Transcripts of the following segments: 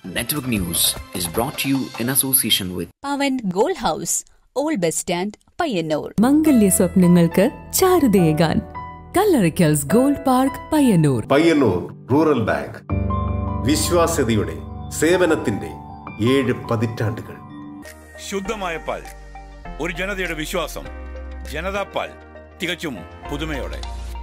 Network News is brought to you in association with Pavan gold house old bus stand Payyanur മംഗല്യ സ്വപ്നങ്ങൾക്ക് ചാരുതയേകാൻ കല്ലറിക്കൽസ് gold park Payyanur Payyanur rural bank വിശ്വാസ്യതയുടെ സേവനത്തിന്റെ ഏഴ് പതിറ്റാണ്ടുകൾ ശുദ്ധമായ പാൽ ഒരു ജനതയുടെ വിശ്വാസം ജനതാ പാൽ തികച്ചും പുതുമയോടെ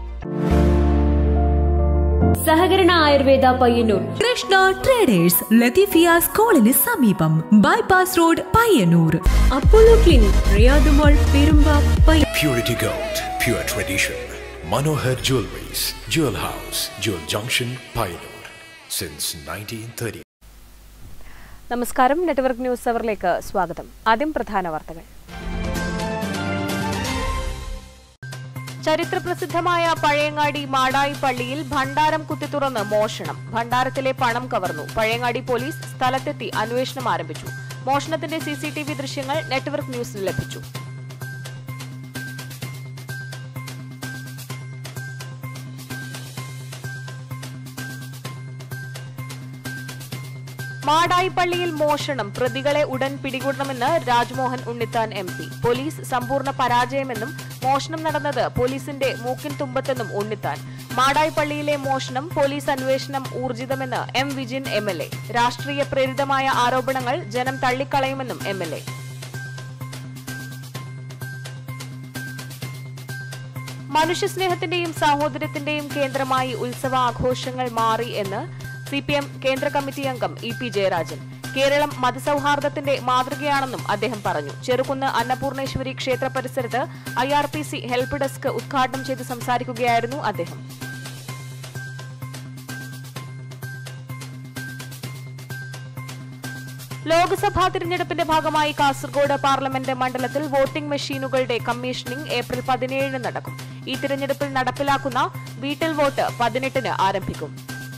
സഹകരണ ആയുർവേദ പയ്യന്നൂർ കൃഷ്ണ ട്രേഡേഴ്സ് ലത്തീഫിയ സ്കൂളിന് സമീപം bypass road Payyanur Apollo clinic റിയാദുമോൾ പെരുമ്പ പയ്യ Purity Gold, pure tradition. Manohar Jewelries, Jewel House, Jewel Junction, Pioneer. Since 1930. നമസ്കാരം നെറ്റ്വർക്ക് ന്യൂസ് അവറിലേക്ക് സ്വാഗതം ആദ്യം പ്രധാന വാർത്തകൾ ചരിത്രപ്രസിദ്ധമായ പഴയങ്ങാടി മാടായി പള്ളിയിൽ ഭണ്ഡാരം കുത്തിത്തുറന്ന് മോഷണം ഭണ്ഡാരത്തിലെ പണം കവർന്നു പഴയങ്ങാടി പോലീസ് സ്ഥലത്തെത്തി അന്വേഷണം ആരംഭിച്ചു മോഷണത്തിന്റെ സിസിടിവി ദൃശ്യങ്ങൾ നെറ്റ്വർക്ക് ന്യൂസിന് ലഭിച്ചു മാടായി പള്ളിയിൽ മോഷണം പ്രതികളെ ഉടൻ പിടികൂടണമെന്ന് Rajmohan Unnithan M P police സമ്പൂർണ്ണ പരാജയമെന്നും മോഷണം നടന്നത് പോലീസിന്റെ മൂക്കിൻ തുമ്പത്തെന്നും ഉണ്ണിത്താൻ മാടായി പള്ളിയിലെ മോഷണം പോലീസ് അന്വേഷണം ഊർജിതമെന്ന് M Vijin M L A രാഷ്ട്രീയ പ്രേരിതമായ ആരോപണങ്ങൾ ജനം തള്ളിക്കളയുമെന്നും എം എൽ എ മനുഷ്യസ്നേഹത്തിന്റെയും സാഹോദര്യത്തിന്റെയും കേന്ദ്രമായി ഉത്സവ ആഘോഷങ്ങൾ മാറി എന്ന് സി പി എം കേന്ദ്ര കമ്മിറ്റി അംഗം ഇ പി ജയരാജൻ കേരളം മതസൌഹാർദ്ദത്തിന്റെ മാതൃകയാണെന്നും അദ്ദേഹം പറഞ്ഞു ചെറുകുന്ന് അന്നപൂർണേശ്വരി ക്ഷേത്ര പരിസരത്ത് I R P C help desk ഉദ്ഘാടനം ചെയ്ത് സംസാരിക്കുകയായിരുന്നു അദ്ദേഹം ലോക്സഭാ തിരഞ്ഞെടുപ്പിന്റെ ഭാഗമായി കാസർഗോഡ് പാർലമെന്റ് മണ്ഡലത്തിൽ വോട്ടിംഗ് മെഷീനുകളുടെ കമ്മീഷനിംഗ് ഏപ്രിൽ പതിനേഴിന് നടക്കും ഈ തിരഞ്ഞെടുപ്പിൽ നടപ്പിലാക്കുന്ന വീട്ടിൽ വോട്ട് പതിനെട്ടിന് ആരംഭിക്കും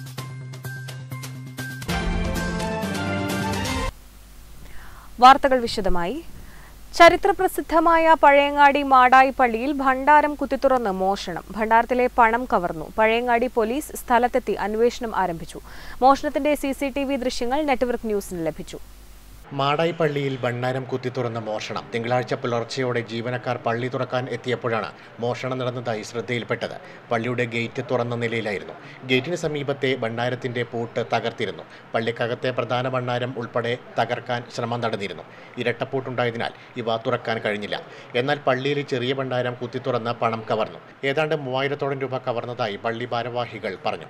വാർത്തകൾ വിശദമായി ചരിത്രപ്രസിദ്ധമായ പഴയങ്ങാടി മാടായി പള്ളിയിൽ ഭണ്ഡാരം കുത്തിത്തുറന്ന് മോഷണം ഭണ്ഡാരത്തിലെ പണം കവർന്നു പഴയങ്ങാടി പോലീസ് സ്ഥലത്തെത്തി അന്വേഷണം ആരംഭിച്ചു മോഷണത്തിന്റെ സിസിടിവി ദൃശ്യങ്ങൾ നെറ്റ്വർക്ക് ന്യൂസിന് ലഭിച്ചു മാടായി പള്ളിയിൽ ഭണ്ഡാരം കുത്തി തുറന്ന മോഷണം തിങ്കളാഴ്ച പുലർച്ചെയോടെ ജീവനക്കാർ പള്ളി തുറക്കാൻ എത്തിയപ്പോഴാണ് മോഷണം നടന്നതായി ശ്രദ്ധയിൽപ്പെട്ടത് പള്ളിയുടെ ഗേറ്റ് തുറന്ന നിലയിലായിരുന്നു ഗേറ്റിന് സമീപത്തെ ഭണ്ഡാരത്തിന്റെ പൂട്ട് തകർത്തിരുന്നു പള്ളിക്കകത്തെ പ്രധാന ഭണ്ഡാരം ഉൾപ്പെടെ തകർക്കാൻ ശ്രമം നടന്നിരുന്നു ഇരട്ടപ്പൂട്ടുണ്ടായതിനാൽ ഇവ തുറക്കാൻ കഴിഞ്ഞില്ല എന്നാൽ പള്ളിയിലെ ചെറിയ ഭണ്ഡാരം കുത്തി തുറന്ന് പണം കവർന്നു ഏതാണ്ട് മൂവായിരത്തോളം രൂപ കവർന്നതായി പള്ളി ഭാരവാഹികൾ പറഞ്ഞു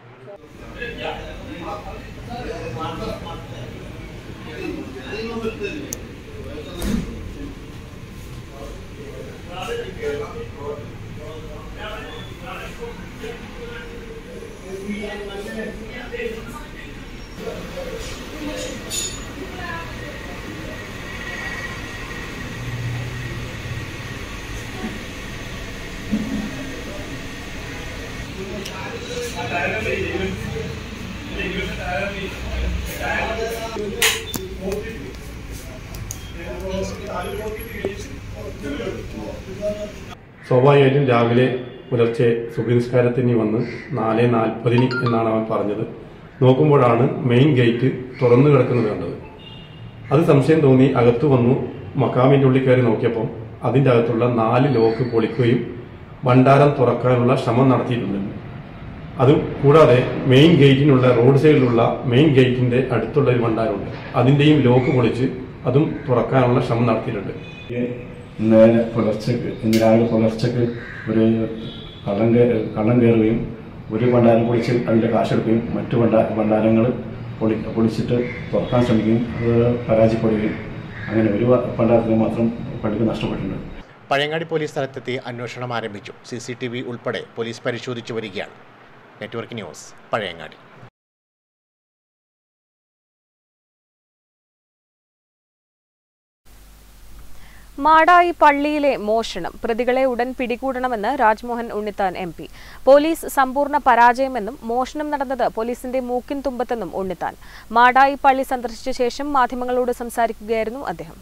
സ്വാഭാവികമായിട്ടും രാവിലെ പുലർച്ചെ സുഖനിസ്കാരത്തിന് വന്ന് നാല് നാൽപ്പതിന് എന്നാണ് അവൻ പറഞ്ഞത് നോക്കുമ്പോഴാണ് മെയിൻ ഗേറ്റ് തുറന്നു കിടക്കുന്നത് കണ്ടത് അത് സംശയം തോന്നി അകത്തു വന്നു മക്കാമിന്റെ ഉള്ളിൽ കയറി നോക്കിയപ്പോൾ അതിന്റെ അകത്തുള്ള നാല് ലോക്ക് പൊളിക്കുകയും ഭണ്ഡാരം തുറക്കാനുള്ള ശ്രമം നടത്തിയിട്ടുണ്ട് അത് കൂടാതെ മെയിൻ ഗേറ്റിനുള്ള റോഡ് സൈഡിലുള്ള മെയിൻ ഗേറ്റിന്റെ അടുത്തുള്ള ഒരു ഭണ്ഡാരമുണ്ട് അതിന്റെയും ലോക്ക് പൊളിച്ച് അതും തുറക്കാനുള്ള ശ്രമം നടത്തിയിട്ടുണ്ട് ഇന്നലെ പുലർച്ചക്ക് ഇന്ന് രാവിലെ പുലർച്ചക്ക് ഒരു കള്ളം കേ- കള്ളം കയറുകയും ഒരു ഭണ്ഡാരം പൊളിച്ച് അതിൻ്റെ കാശെടുക്കുകയും മറ്റു ഭണ്ഡാ ഭണ്ഡാരങ്ങൾ പൊളി പൊളിച്ചിട്ട് തുറക്കാൻ ശ്രമിക്കുകയും അത് പരാജയപ്പെടുകയും അങ്ങനെ ഒരു ഭണ്ഡാരത്തിന് മാത്രം പള്ളിക്ക് നഷ്ടപ്പെട്ടിട്ടുണ്ട് പഴയങ്ങാടി പോലീസ് സ്ഥലത്തെത്തി അന്വേഷണം ആരംഭിച്ചു സി സി ടി വി ഉൾപ്പെടെ പോലീസ് പരിശോധിച്ചു വരികയാണ് നെറ്റ്വർക്ക് ന്യൂസ് പഴയങ്ങാടി മാടായി പള്ളിയിലെ മോഷണം പ്രതികളെ ഉടൻ പിടികൂടണമെന്ന് Rajmohan Unnithan M P police സമ്പൂർണ്ണ പരാജയമെന്നും മോഷണം നടന്നത് പോലീസിന്റെ മൂക്കിൻ തുമ്പത്തെന്നും ഉണ്ണിത്താൻ മാടായി പള്ളി സന്ദർശിച്ച ശേഷം മാധ്യമങ്ങളോട് സംസാരിക്കുകയായിരുന്നു അദ്ദേഹം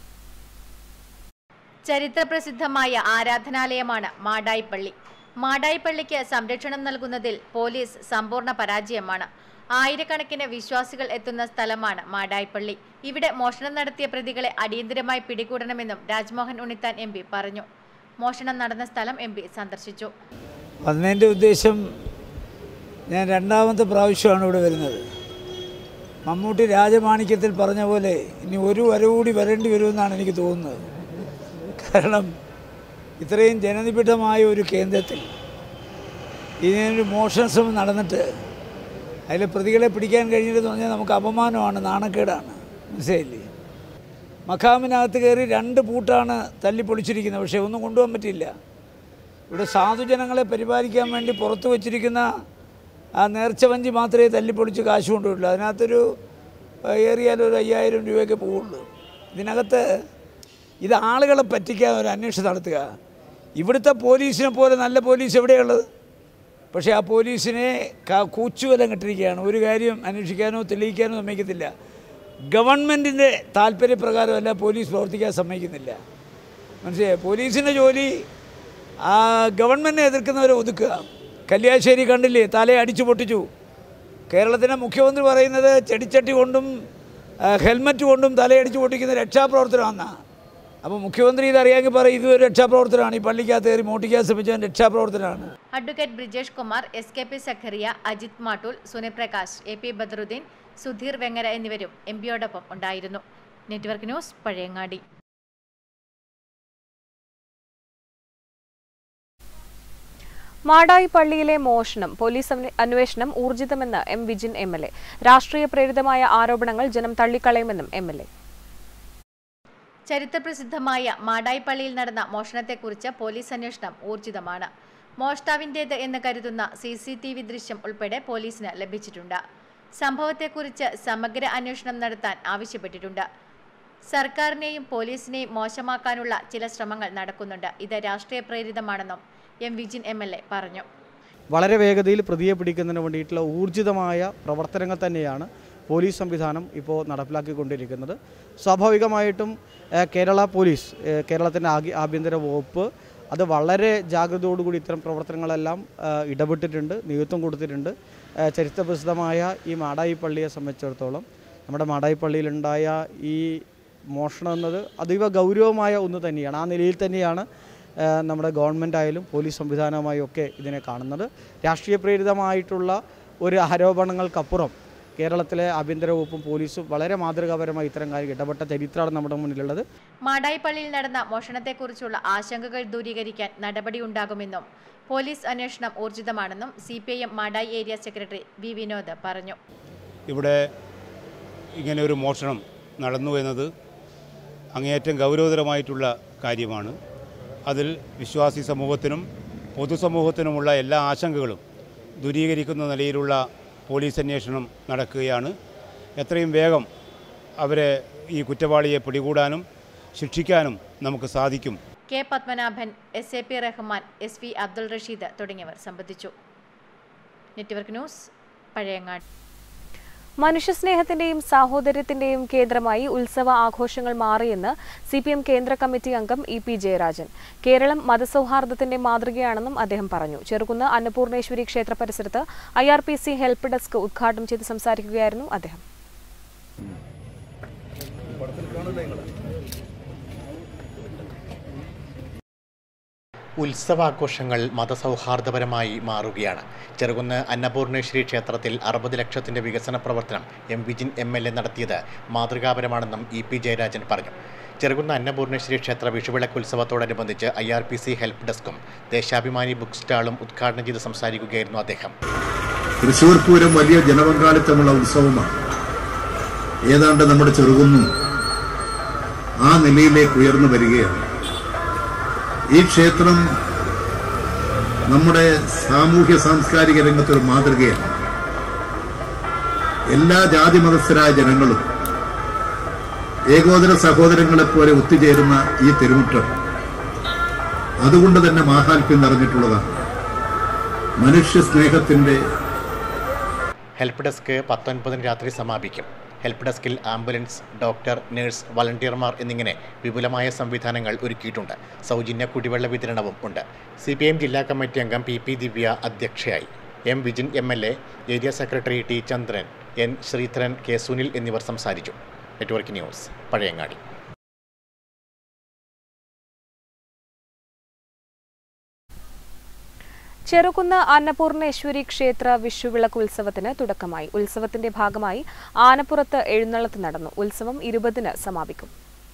ചരിത്രപ്രസിദ്ധമായ ആരാധനാലയമാണ് മാടായിപ്പള്ളി മാടായിപ്പള്ളിക്ക് സംരക്ഷണം നൽകുന്നതിൽ പോലീസ് സമ്പൂർണ്ണ പരാജയമാണ് ആയിരക്കണക്കിന് വിശ്വാസികൾ എത്തുന്ന സ്ഥലമാണ് മാടായിപ്പള്ളി ഇവിടെ മോഷണം നടത്തിയ പ്രതികളെ അടിയന്തരമായി പിടികൂടണമെന്നും രാജ്മോഹൻ ഉണ്ണിത്താൻ എം പറഞ്ഞു മോഷണം നടന്ന സ്ഥലം എം സന്ദർശിച്ചു അതിൻ്റെ ഉദ്ദേശം ഞാൻ രണ്ടാമത്തെ പ്രാവശ്യമാണ് ഇവിടെ വരുന്നത് മമ്മൂട്ടി രാജമാണിക്യത്തിൽ പറഞ്ഞ പോലെ ഇനി ഒരു വരവുകൂടി വരേണ്ടി വരുമെന്നാണ് എനിക്ക് തോന്നുന്നത് കാരണം ഇത്രയും ജനനിബിഡമായ ഒരു കേന്ദ്രത്തിൽ ഇതിനൊരു മോഷണ ശ്രമം നടന്നിട്ട് അതിലെ പ്രതികളെ പിടിക്കാൻ കഴിഞ്ഞില്ലെന്ന് പറഞ്ഞാൽ നമുക്ക് അപമാനമാണ് നാണക്കേടാണ് മനസ്സിലായില്ലേ മഖാമിനകത്ത് കയറി രണ്ട് പൂട്ടാണ് തല്ലി പൊളിച്ചിരിക്കുന്നത് പക്ഷേ ഒന്നും കൊണ്ടുപോകാൻ പറ്റില്ല ഇവിടെ സാധുജനങ്ങളെ പരിപാലിക്കാൻ വേണ്ടി പുറത്ത് വച്ചിരിക്കുന്ന ആ നേർച്ച വഞ്ചി മാത്രമേ തല്ലിപ്പൊളിച്ച് കാശ് കൊണ്ടുവരുള്ളൂ അതിനകത്തൊരു ഏറിയാൽ ഒരു അയ്യായിരം രൂപയൊക്കെ പോവുള്ളൂ ഇതിനകത്ത് ഇത് ആളുകളെ പറ്റിക്കാൻ ഒരു അന്വേഷണം നടത്തുക ഇവിടുത്തെ പോലീസിനെ പോലെ നല്ല പോലീസ് എവിടെയുള്ളത് പക്ഷേ ആ പോലീസിനെ കൂച്ചുവലം കെട്ടിരിക്കുകയാണ് ഒരു കാര്യം അന്വേഷിക്കാനോ തെളിയിക്കാനോ സമ്മതിക്കത്തില്ല ഗവൺമെൻറ്റിൻ്റെ താല്പര്യപ്രകാരമല്ല പോലീസ് പ്രവർത്തിക്കാൻ സമ്മതിക്കുന്നില്ല മനസ്സിലായോ പോലീസിൻ്റെ ജോലി ആ ഗവൺമെൻറ്റിനെ എതിർക്കുന്നവരെ ഒതുക്കുക കല്യാശ്ശേരി കണ്ടില്ലേ തലയെ അടിച്ചു പൊട്ടിച്ചു കേരളത്തിൻ്റെ മുഖ്യമന്ത്രി പറയുന്നത് ചെടിച്ചട്ടി കൊണ്ടും ഹെൽമറ്റ് കൊണ്ടും തലയടിച്ചു പൊട്ടിക്കുന്ന രക്ഷാപ്രവർത്തനമാണെന്നാണ് അപ്പോൾ മുഖ്യമന്ത്രി ഇതറിയാമെങ്കിൽ പറയും ഇതൊരു രക്ഷാപ്രവർത്തനമാണ് ഈ പള്ളിക്കകത്ത് കയറി മോട്ടിക്കാൻ ശ്രമിച്ചവൻ രക്ഷാപ്രവർത്തനമാണ് advocate Brijesh Kumar S K P Sakhariya Ajith Mattool Suniprakash A P Badaruddin Sudheer Vengara എന്നിവരും എം പിയോടൊപ്പം ഉണ്ടായിരുന്നു നെറ്റ്വർക്ക് ന്യൂസ് പഴയങ്ങാടി മാടായി പള്ളിയിലെ മോഷണം പോലീസ് അന്വേഷണം ഊർജിതമെന്ന് M Vijin M L A രാഷ്ട്രീയ പ്രേരിതമായ ആരോപണങ്ങൾ ജനം തള്ളിക്കളയുമെന്നും എം എൽ എ ചരിത്രപ്രസിദ്ധമായ മാടായി പള്ളിയിൽ നടന്ന മോഷണത്തെക്കുറിച്ച് പോലീസ് അന്വേഷണം ഊർജിതമാണ് മോഷ്ടാവിൻ്റേത് എന്ന് കരുതുന്ന സി സി ടി വി ദൃശ്യം ഉൾപ്പെടെ പോലീസിന് ലഭിച്ചിട്ടുണ്ട് സംഭവത്തെക്കുറിച്ച് സമഗ്ര അന്വേഷണം നടത്താൻ ആവശ്യപ്പെട്ടിട്ടുണ്ട് സർക്കാരിനെയും പോലീസിനെയും മോശമാക്കാനുള്ള ചില ശ്രമങ്ങൾ നടക്കുന്നുണ്ട് ഇത് രാഷ്ട്രീയ പ്രേരിതമാണെന്നും M Vijin M L A പറഞ്ഞു വളരെ വേഗതയിൽ പ്രതിയെ പിടിക്കുന്നതിന് വേണ്ടിയിട്ടുള്ള ഊർജിതമായ പ്രവർത്തനങ്ങൾ തന്നെയാണ് പോലീസ് സംവിധാനം ഇപ്പോൾ നടപ്പിലാക്കിക്കൊണ്ടിരിക്കുന്നത് സ്വാഭാവികമായിട്ടും കേരള പോലീസ് കേരളത്തിൻ്റെ ആഭ്യന്തര വകുപ്പ് അത് വളരെ ജാഗ്രതയോടുകൂടി ഇത്തരം പ്രവർത്തനങ്ങളെല്ലാം ഇടപെട്ടിട്ടുണ്ട് നേതൃത്വം കൊടുത്തിട്ടുണ്ട് ചരിത്രപ്രസിദ്ധമായ ഈ മാടായി പള്ളിയെ സംബന്ധിച്ചിടത്തോളം നമ്മുടെ മാടായി പള്ളിയിലുണ്ടായ ഈ മോഷണം എന്നത് അതീവ ഗൗരവമായ ഒന്ന് തന്നെയാണ് ആ നിലയിൽ തന്നെയാണ് നമ്മുടെ ഗവൺമെൻറ് ആയാലും പോലീസ് സംവിധാനമായും ഒക്കെ ഇതിനെ കാണുന്നത് രാഷ്ട്രീയ പ്രേരിതമായിട്ടുള്ള ഒരു ആരോപണങ്ങൾക്കപ്പുറം കേരളത്തിലെ ആഭ്യന്തര വകുപ്പും പോലീസും വളരെ മാതൃകാപരമായി ഇത്തരം കാര്യം ഇടപെട്ട ചരിത്രമാണ് നമ്മുടെ മുന്നിലുള്ളത് മാടായി പള്ളിയിൽ നടന്ന മോഷണത്തെക്കുറിച്ചുള്ള ആശങ്കകൾ ദൂരീകരിക്കാൻ നടപടിയുണ്ടാകുമെന്നും പോലീസ് അന്വേഷണം ഊർജിതമാണെന്നും C P I M Madayi area secretary V Vinod പറഞ്ഞു ഇവിടെ ഇങ്ങനെ ഒരു മോഷണം നടന്നു എന്നത് അങ്ങേയറ്റം ഗൗരവതരമായിട്ടുള്ള കാര്യമാണ് അതിൽ വിശ്വാസി സമൂഹത്തിനും പൊതുസമൂഹത്തിനുമുള്ള എല്ലാ ആശങ്കകളും ദൂരീകരിക്കുന്ന നിലയിലുള്ള പോലീസ് അന്വേഷണം നടക്കുകയാണ് എത്രയും വേഗം അവരെ ഈ കുറ്റവാളിയെ പിടികൂടാനും ശിക്ഷിക്കാനും നമുക്ക് സാധിക്കും K Padmanabhan S A P Rahman S V Abdul Rasheed തുടങ്ങിയവർ സംബന്ധിച്ചു നെറ്റ്വർക്ക് ന്യൂസ് പഴയങ്ങാട് മനുഷ്യസ്നേഹത്തിന്റെയും സാഹോദര്യത്തിന്റെയും കേന്ദ്രമായി ഉത്സവ ആഘോഷങ്ങൾ മാറിയെന്ന് സി പി എം കേന്ദ്ര കമ്മിറ്റി അംഗം ഇ പി ജയരാജൻ കേരളം മതസൗഹാർദ്ദത്തിന്റെ മാതൃകയാണെന്നും അദ്ദേഹം പറഞ്ഞു ചെറുകുന്ന് അന്നപൂർണേശ്വരി ക്ഷേത്ര പരിസരത്ത് I R P C help desk ഉദ്ഘാടനം ചെയ്ത് സംസാരിക്കുകയായിരുന്നു അദ്ദേഹം ഉത്സവാഘോഷങ്ങൾ മതസൗഹാർദ്ദപരമായി മാറുകയാണ് ചെറുകുന്ന് അന്നപൂർണേശ്വരി ക്ഷേത്രത്തിൽ അറുപത് ലക്ഷത്തിന്റെ വികസന പ്രവർത്തനം M Vijin M L A നടത്തിയത് മാതൃകാപരമാണെന്നും ഇ പി ജയരാജൻ പറഞ്ഞു ചെറുകുന്ന അന്നപൂർണേശ്വരി ക്ഷേത്ര വിഷുവിളക്ക് ഉത്സവത്തോടനുബന്ധിച്ച് I R P C help ഡെസ്കും ദേശാഭിമാനി ബുക്ക് സ്റ്റാളും ഉദ്ഘാടനം ചെയ്ത് സംസാരിക്കുകയായിരുന്നു അദ്ദേഹം തൃശൂർ പൂരം വലിയ ജനപങ്കാളിത്തമുള്ള ഉത്സവമാണ് ഏതാണ്ട് നമ്മുടെ ചെറുകുന്നും ആ നിലയിലേക്ക് ഉയർന്നു വരികയാണ് ഈ ക്ഷേത്രം നമ്മുടെ സാമൂഹ്യ സാംസ്കാരിക രംഗത്തൊരു മാതൃകയാണ് എല്ലാ ജാതി മതസ്ഥരായ ജനങ്ങളും ഏകോദര സഹോദരങ്ങളെപ്പോലെ ഒത്തുചേരുന്ന ഈ തിരുമുറ്റം അതുകൊണ്ട് തന്നെ മാഹാത്മ്യം നിറഞ്ഞിട്ടുള്ളതാണ് മനുഷ്യ സ്നേഹത്തിന്റെ ഹെൽപ്പ് ഡെസ്ക് പത്തൊൻപതിന് രാത്രി സമാപിക്കും ഹെൽപ്പ് ഡെസ്കിൽ ആംബുലൻസ് ഡോക്ടർ നഴ്സ് വളണ്ടിയർമാർ എന്നിങ്ങനെ വിപുലമായ സംവിധാനങ്ങൾ ഒരുക്കിയിട്ടുണ്ട് സൗജന്യ കുടിവെള്ള വിതരണവും ഉണ്ട് സി പി എം ജില്ലാ കമ്മിറ്റി അംഗം പി പി ദിവ്യ അധ്യക്ഷയായി M Vijin M L A area secretary T Chandran N Sreedharan K Sunil എന്നിവർ സംസാരിച്ചു നെറ്റ്വർക്ക് ന്യൂസ് പഴയങ്ങാടി ചെറുകുന്ന് അന്നപൂർണേശ്വരി ക്ഷേത്ര വിഷുവിളക്ക് ഉത്സവത്തിന് തുടക്കമായി ഉത്സവത്തിന്റെ ഭാഗമായി ആനപ്പുറത്ത് എഴുന്നള്ളത്ത് നടന്നു ഉത്സവം ഇരുപതിന് സമാപിക്കും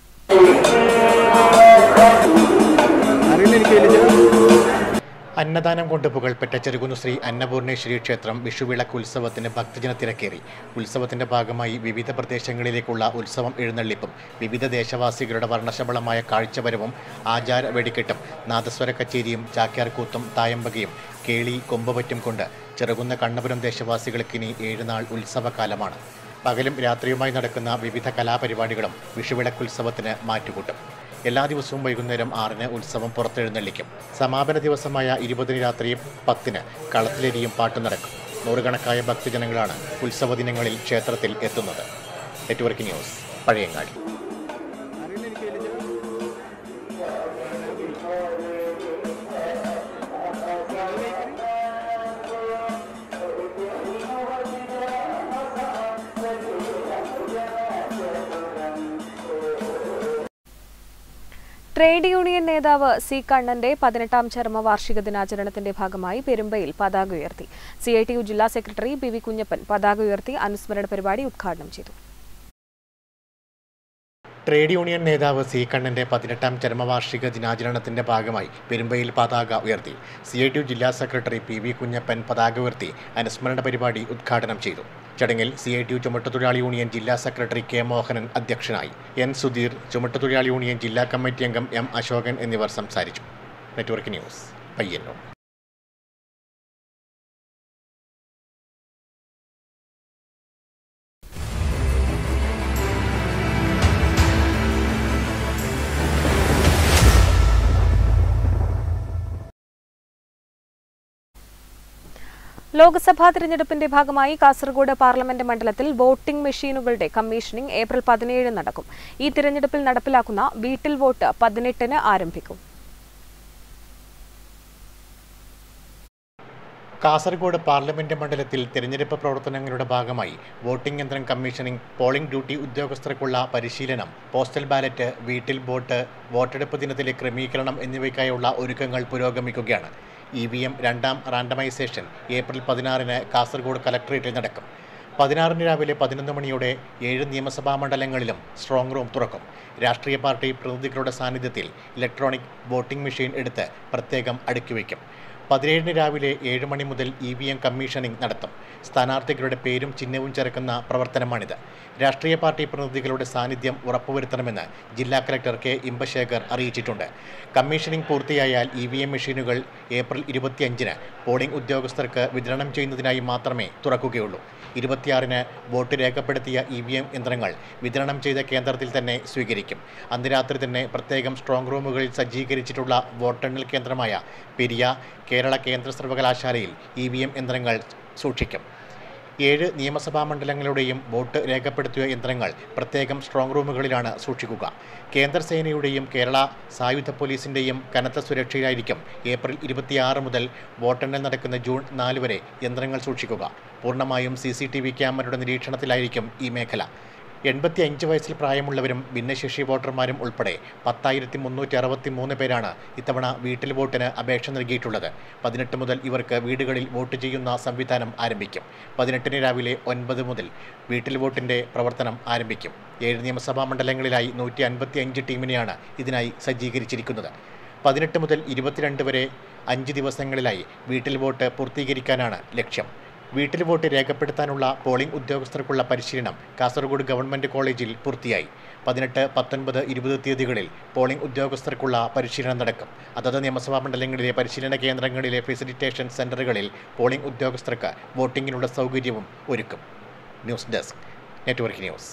അന്നദാനം കൊണ്ട് പുകൾപ്പെട്ട ചെറുകുന്നു ശ്രീ അന്നപൂർണേശ്വരി ക്ഷേത്രം വിഷുവിളക്ക് ഉത്സവത്തിന് ഭക്തജന തിരക്കേറി ഉത്സവത്തിന്റെ ഭാഗമായി വിവിധ പ്രദേശങ്ങളിലേക്കുള്ള ഉത്സവം എഴുന്നള്ളിപ്പും വിവിധ ദേശവാസികളുടെ വർണ്ണശബളമായ കാഴ്ചവരവും ആചാര വെടിക്കെട്ടും നാദസ്വര കച്ചേരിയും ചാക്യാർകൂത്തും തായമ്പകയും കേളി കൊമ്പുപറ്റും കൊണ്ട് ചെറുകുന്ന കണ്ണപുരം ദേശവാസികൾക്കിനി ഏഴുനാൾ ഉത്സവകാലമാണ് പകലും രാത്രിയുമായി നടക്കുന്ന വിവിധ കലാപരിപാടികളും വിഷുവിളക്കുത്സവത്തിന് മാറ്റുകൂട്ടും എല്ലാ ദിവസവും വൈകുന്നേരം ആറിന് ഉത്സവം പുറത്തെഴുന്നള്ളിക്കും സമാപന ദിവസമായ ഇരുപതിന് രാത്രി പത്തിന് കളത്തിലെരിയും പാട്ടും നടക്കും നൂറുകണക്കായ ഭക്തജനങ്ങളാണ് ഉത്സവ ദിനങ്ങളിൽ ക്ഷേത്രത്തിൽ എത്തുന്നത് network news Pazhayangadi trade union നേതാവ് സി കണ്ണന്റെ പതിനെട്ടാം ചരമവാർഷിക ദിനാചരണത്തിന്റെ ഭാഗമായി പെരുമ്പയിൽ പതാക ഉയർത്തി സി ഐ ടി യു ജില്ലാ സെക്രട്ടറി പി വി കുഞ്ഞപ്പൻ പതാക ഉയർത്തി അനുസ്മരണ പരിപാടി ഉദ്ഘാടനം ചെയ്തു ട്രേഡ് യൂണിയൻ നേതാവ് സി കണ്ണന്റെ പതിനെട്ടാം ചരമവാർഷിക ദിനാചരണത്തിന്റെ ഭാഗമായി പെരുമ്പയിൽ പതാക ഉയർത്തി സി ഐ ടി യു ജില്ലാ സെക്രട്ടറി പി വി കുഞ്ഞപ്പൻ പതാക ഉയർത്തി അനുസ്മരണ പരിപാടി ഉദ്ഘാടനം ചെയ്തു ചടങ്ങിൽ സി ഐ ടി യു ചുമട്ടുതൊഴിലാളി യൂണിയൻ ജില്ലാ സെക്രട്ടറി കെ മോഹനൻ അധ്യക്ഷനായി എൻ സുധീർ ചുമട്ടുതൊഴിലാളി യൂണിയൻ ജില്ലാ കമ്മിറ്റി അംഗം എം അശോകൻ എന്നിവർ സംസാരിച്ചു നെറ്റ്വർക്ക് ന്യൂസ് പയ്യന്നൂർ ലോക്സഭാ തിരഞ്ഞെടുപ്പിന്റെ ഭാഗമായി കാസർഗോഡ് പാർലമെന്റ് മണ്ഡലത്തിൽ വോട്ടിംഗ് മെഷീനുകളുടെ കമ്മീഷനിംഗ് ഏപ്രിൽ പതിനേഴ് നടക്കും ഈ തിരഞ്ഞെടുപ്പിൽ നടപ്പിലാക്കുന്ന വീട്ടിൽ വോട്ട് പതിനെട്ടിന് ആരംഭിക്കും കാസർഗോഡ് പാർലമെന്റ് മണ്ഡലത്തിൽ തിരഞ്ഞെടുപ്പ് പ്രവർത്തനങ്ങളുടെ ഭാഗമായി വോട്ടിംഗ് യന്ത്രം കമ്മീഷനിംഗ് പോളിംഗ് ഡ്യൂട്ടി ഉദ്യോഗസ്ഥർക്കുള്ള പരിശീലനം പോസ്റ്റൽ ബാലറ്റ് വീട്ടിൽ വോട്ട് വോട്ടെടുപ്പ് ദിനത്തിലെ ക്രമീകരണം എന്നിവയ്ക്കായുള്ള ഒരുക്കങ്ങൾ പുരോഗമിക്കുകയാണ് ഇ വി എം രണ്ടാം റാൻഡമൈസേഷൻ ഏപ്രിൽ പതിനാറിന് കാസർഗോഡ് കലക്ട്രേറ്റിൽ നടക്കും പതിനാറിന് രാവിലെ പതിനൊന്ന് മണിയോടെ ഏഴ് നിയമസഭാ മണ്ഡലങ്ങളിലും സ്ട്രോങ് റൂം തുറക്കും രാഷ്ട്രീയ പാർട്ടി പ്രതിനിധികളുടെ സാന്നിധ്യത്തിൽ ഇലക്ട്രോണിക് വോട്ടിംഗ് മെഷീൻ എടുത്ത് പ്രത്യേകം അടുക്കി വയ്ക്കും പതിനേഴിന് രാവിലെ ഏഴ് മണി മുതൽ ഇ വി എം കമ്മീഷനിംഗ് നടത്തും സ്ഥാനാർത്ഥികളുടെ പേരും ചിഹ്നവും ചേർക്കുന്ന പ്രവർത്തനമാണിത് രാഷ്ട്രീയ പാർട്ടി പ്രതിനിധികളുടെ സാന്നിധ്യം ഉറപ്പുവരുത്തണമെന്ന് ജില്ലാ കലക്ടർ കെ ഇമ്പശേഖർ അറിയിച്ചിട്ടുണ്ട് കമ്മീഷനിംഗ് പൂർത്തിയായാൽ ഇ വി എം മെഷീനുകൾ ഏപ്രിൽ ഇരുപത്തിയഞ്ചിന് പോളിംഗ് ഉദ്യോഗസ്ഥർക്ക് വിതരണം ചെയ്യുന്നതിനായി മാത്രമേ തുറക്കുകയുള്ളൂ ഇരുപത്തിയാറിന് വോട്ട് രേഖപ്പെടുത്തിയ ഇ വി എം യന്ത്രങ്ങൾ വിതരണം ചെയ്ത കേന്ദ്രത്തിൽ തന്നെ സ്വീകരിക്കും അന്ന് രാത്രി തന്നെ പ്രത്യേകം സ്ട്രോങ് റൂമുകളിൽ സജ്ജീകരിച്ചിട്ടുള്ള വോട്ടെണ്ണൽ കേന്ദ്രമായ പെരിയ കേരള കേന്ദ്ര സർവകലാശാലയിൽ ഇ വി എം യന്ത്രങ്ങൾ സൂക്ഷിക്കും ഏഴ് നിയമസഭാ മണ്ഡലങ്ങളുടെയും വോട്ട് രേഖപ്പെടുത്തിയ യന്ത്രങ്ങൾ പ്രത്യേകം സ്ട്രോങ് റൂമുകളിലാണ് സൂക്ഷിക്കുക കേന്ദ്രസേനയുടെയും കേരള സായുധ പോലീസിൻ്റെയും കനത്ത സുരക്ഷയിലായിരിക്കും ഏപ്രിൽ ഇരുപത്തിയാറ് മുതൽ വോട്ടെണ്ണൽ നടക്കുന്ന ജൂൺ നാല് വരെ യന്ത്രങ്ങൾ സൂക്ഷിക്കുക പൂർണ്ണമായും സി സി ടി വി ക്യാമറയുടെ നിരീക്ഷണത്തിലായിരിക്കും ഈ മേഖല എൺപത്തി അഞ്ച് വയസ്സിൽ പ്രായമുള്ളവരും ഭിന്നശേഷി വോട്ടർമാരും ഉൾപ്പെടെ പത്തായിരത്തി മുന്നൂറ്റി അറുപത്തി മൂന്ന് പേരാണ് ഇത്തവണ വീട്ടിൽ വോട്ടിന് അപേക്ഷ നൽകിയിട്ടുള്ളത് പതിനെട്ട് മുതൽ ഇവർക്ക് വീടുകളിൽ വോട്ട് ചെയ്യുന്ന സംവിധാനം ആരംഭിക്കും പതിനെട്ടിന് രാവിലെ ഒൻപത് മുതൽ വീട്ടിൽ വോട്ടിൻ്റെ പ്രവർത്തനം ആരംഭിക്കും ഏഴ് നിയമസഭാ മണ്ഡലങ്ങളിലായി നൂറ്റി അൻപത്തി അഞ്ച് ടീമിനെയാണ് ഇതിനായി സജ്ജീകരിച്ചിരിക്കുന്നത് പതിനെട്ട് മുതൽ ഇരുപത്തിരണ്ട് വരെ അഞ്ച് ദിവസങ്ങളിലായി വീട്ടിൽ വോട്ട് പൂർത്തീകരിക്കാനാണ് ലക്ഷ്യം വീട്ടിൽ വോട്ട് രേഖപ്പെടുത്താനുള്ള പോളിംഗ് ഉദ്യോഗസ്ഥർക്കുള്ള പരിശീലനം കാസർഗോഡ് ഗവൺമെൻറ് കോളേജിൽ പൂർത്തിയായി പതിനെട്ട് പത്തൊൻപത് ഇരുപത് തീയതികളിൽ പോളിംഗ് ഉദ്യോഗസ്ഥർക്കുള്ള പരിശീലനം നടക്കും അതത് നിയമസഭാ മണ്ഡലങ്ങളിലെ പരിശീലന കേന്ദ്രങ്ങളിലെ ഫെസിലിറ്റേഷൻ സെൻ്ററുകളിൽ പോളിംഗ് ഉദ്യോഗസ്ഥർക്ക് വോട്ടിങ്ങിനുള്ള സൗകര്യവും ഒരുക്കും ന്യൂസ് ഡെസ്ക് നെറ്റ്വർക്ക് ന്യൂസ്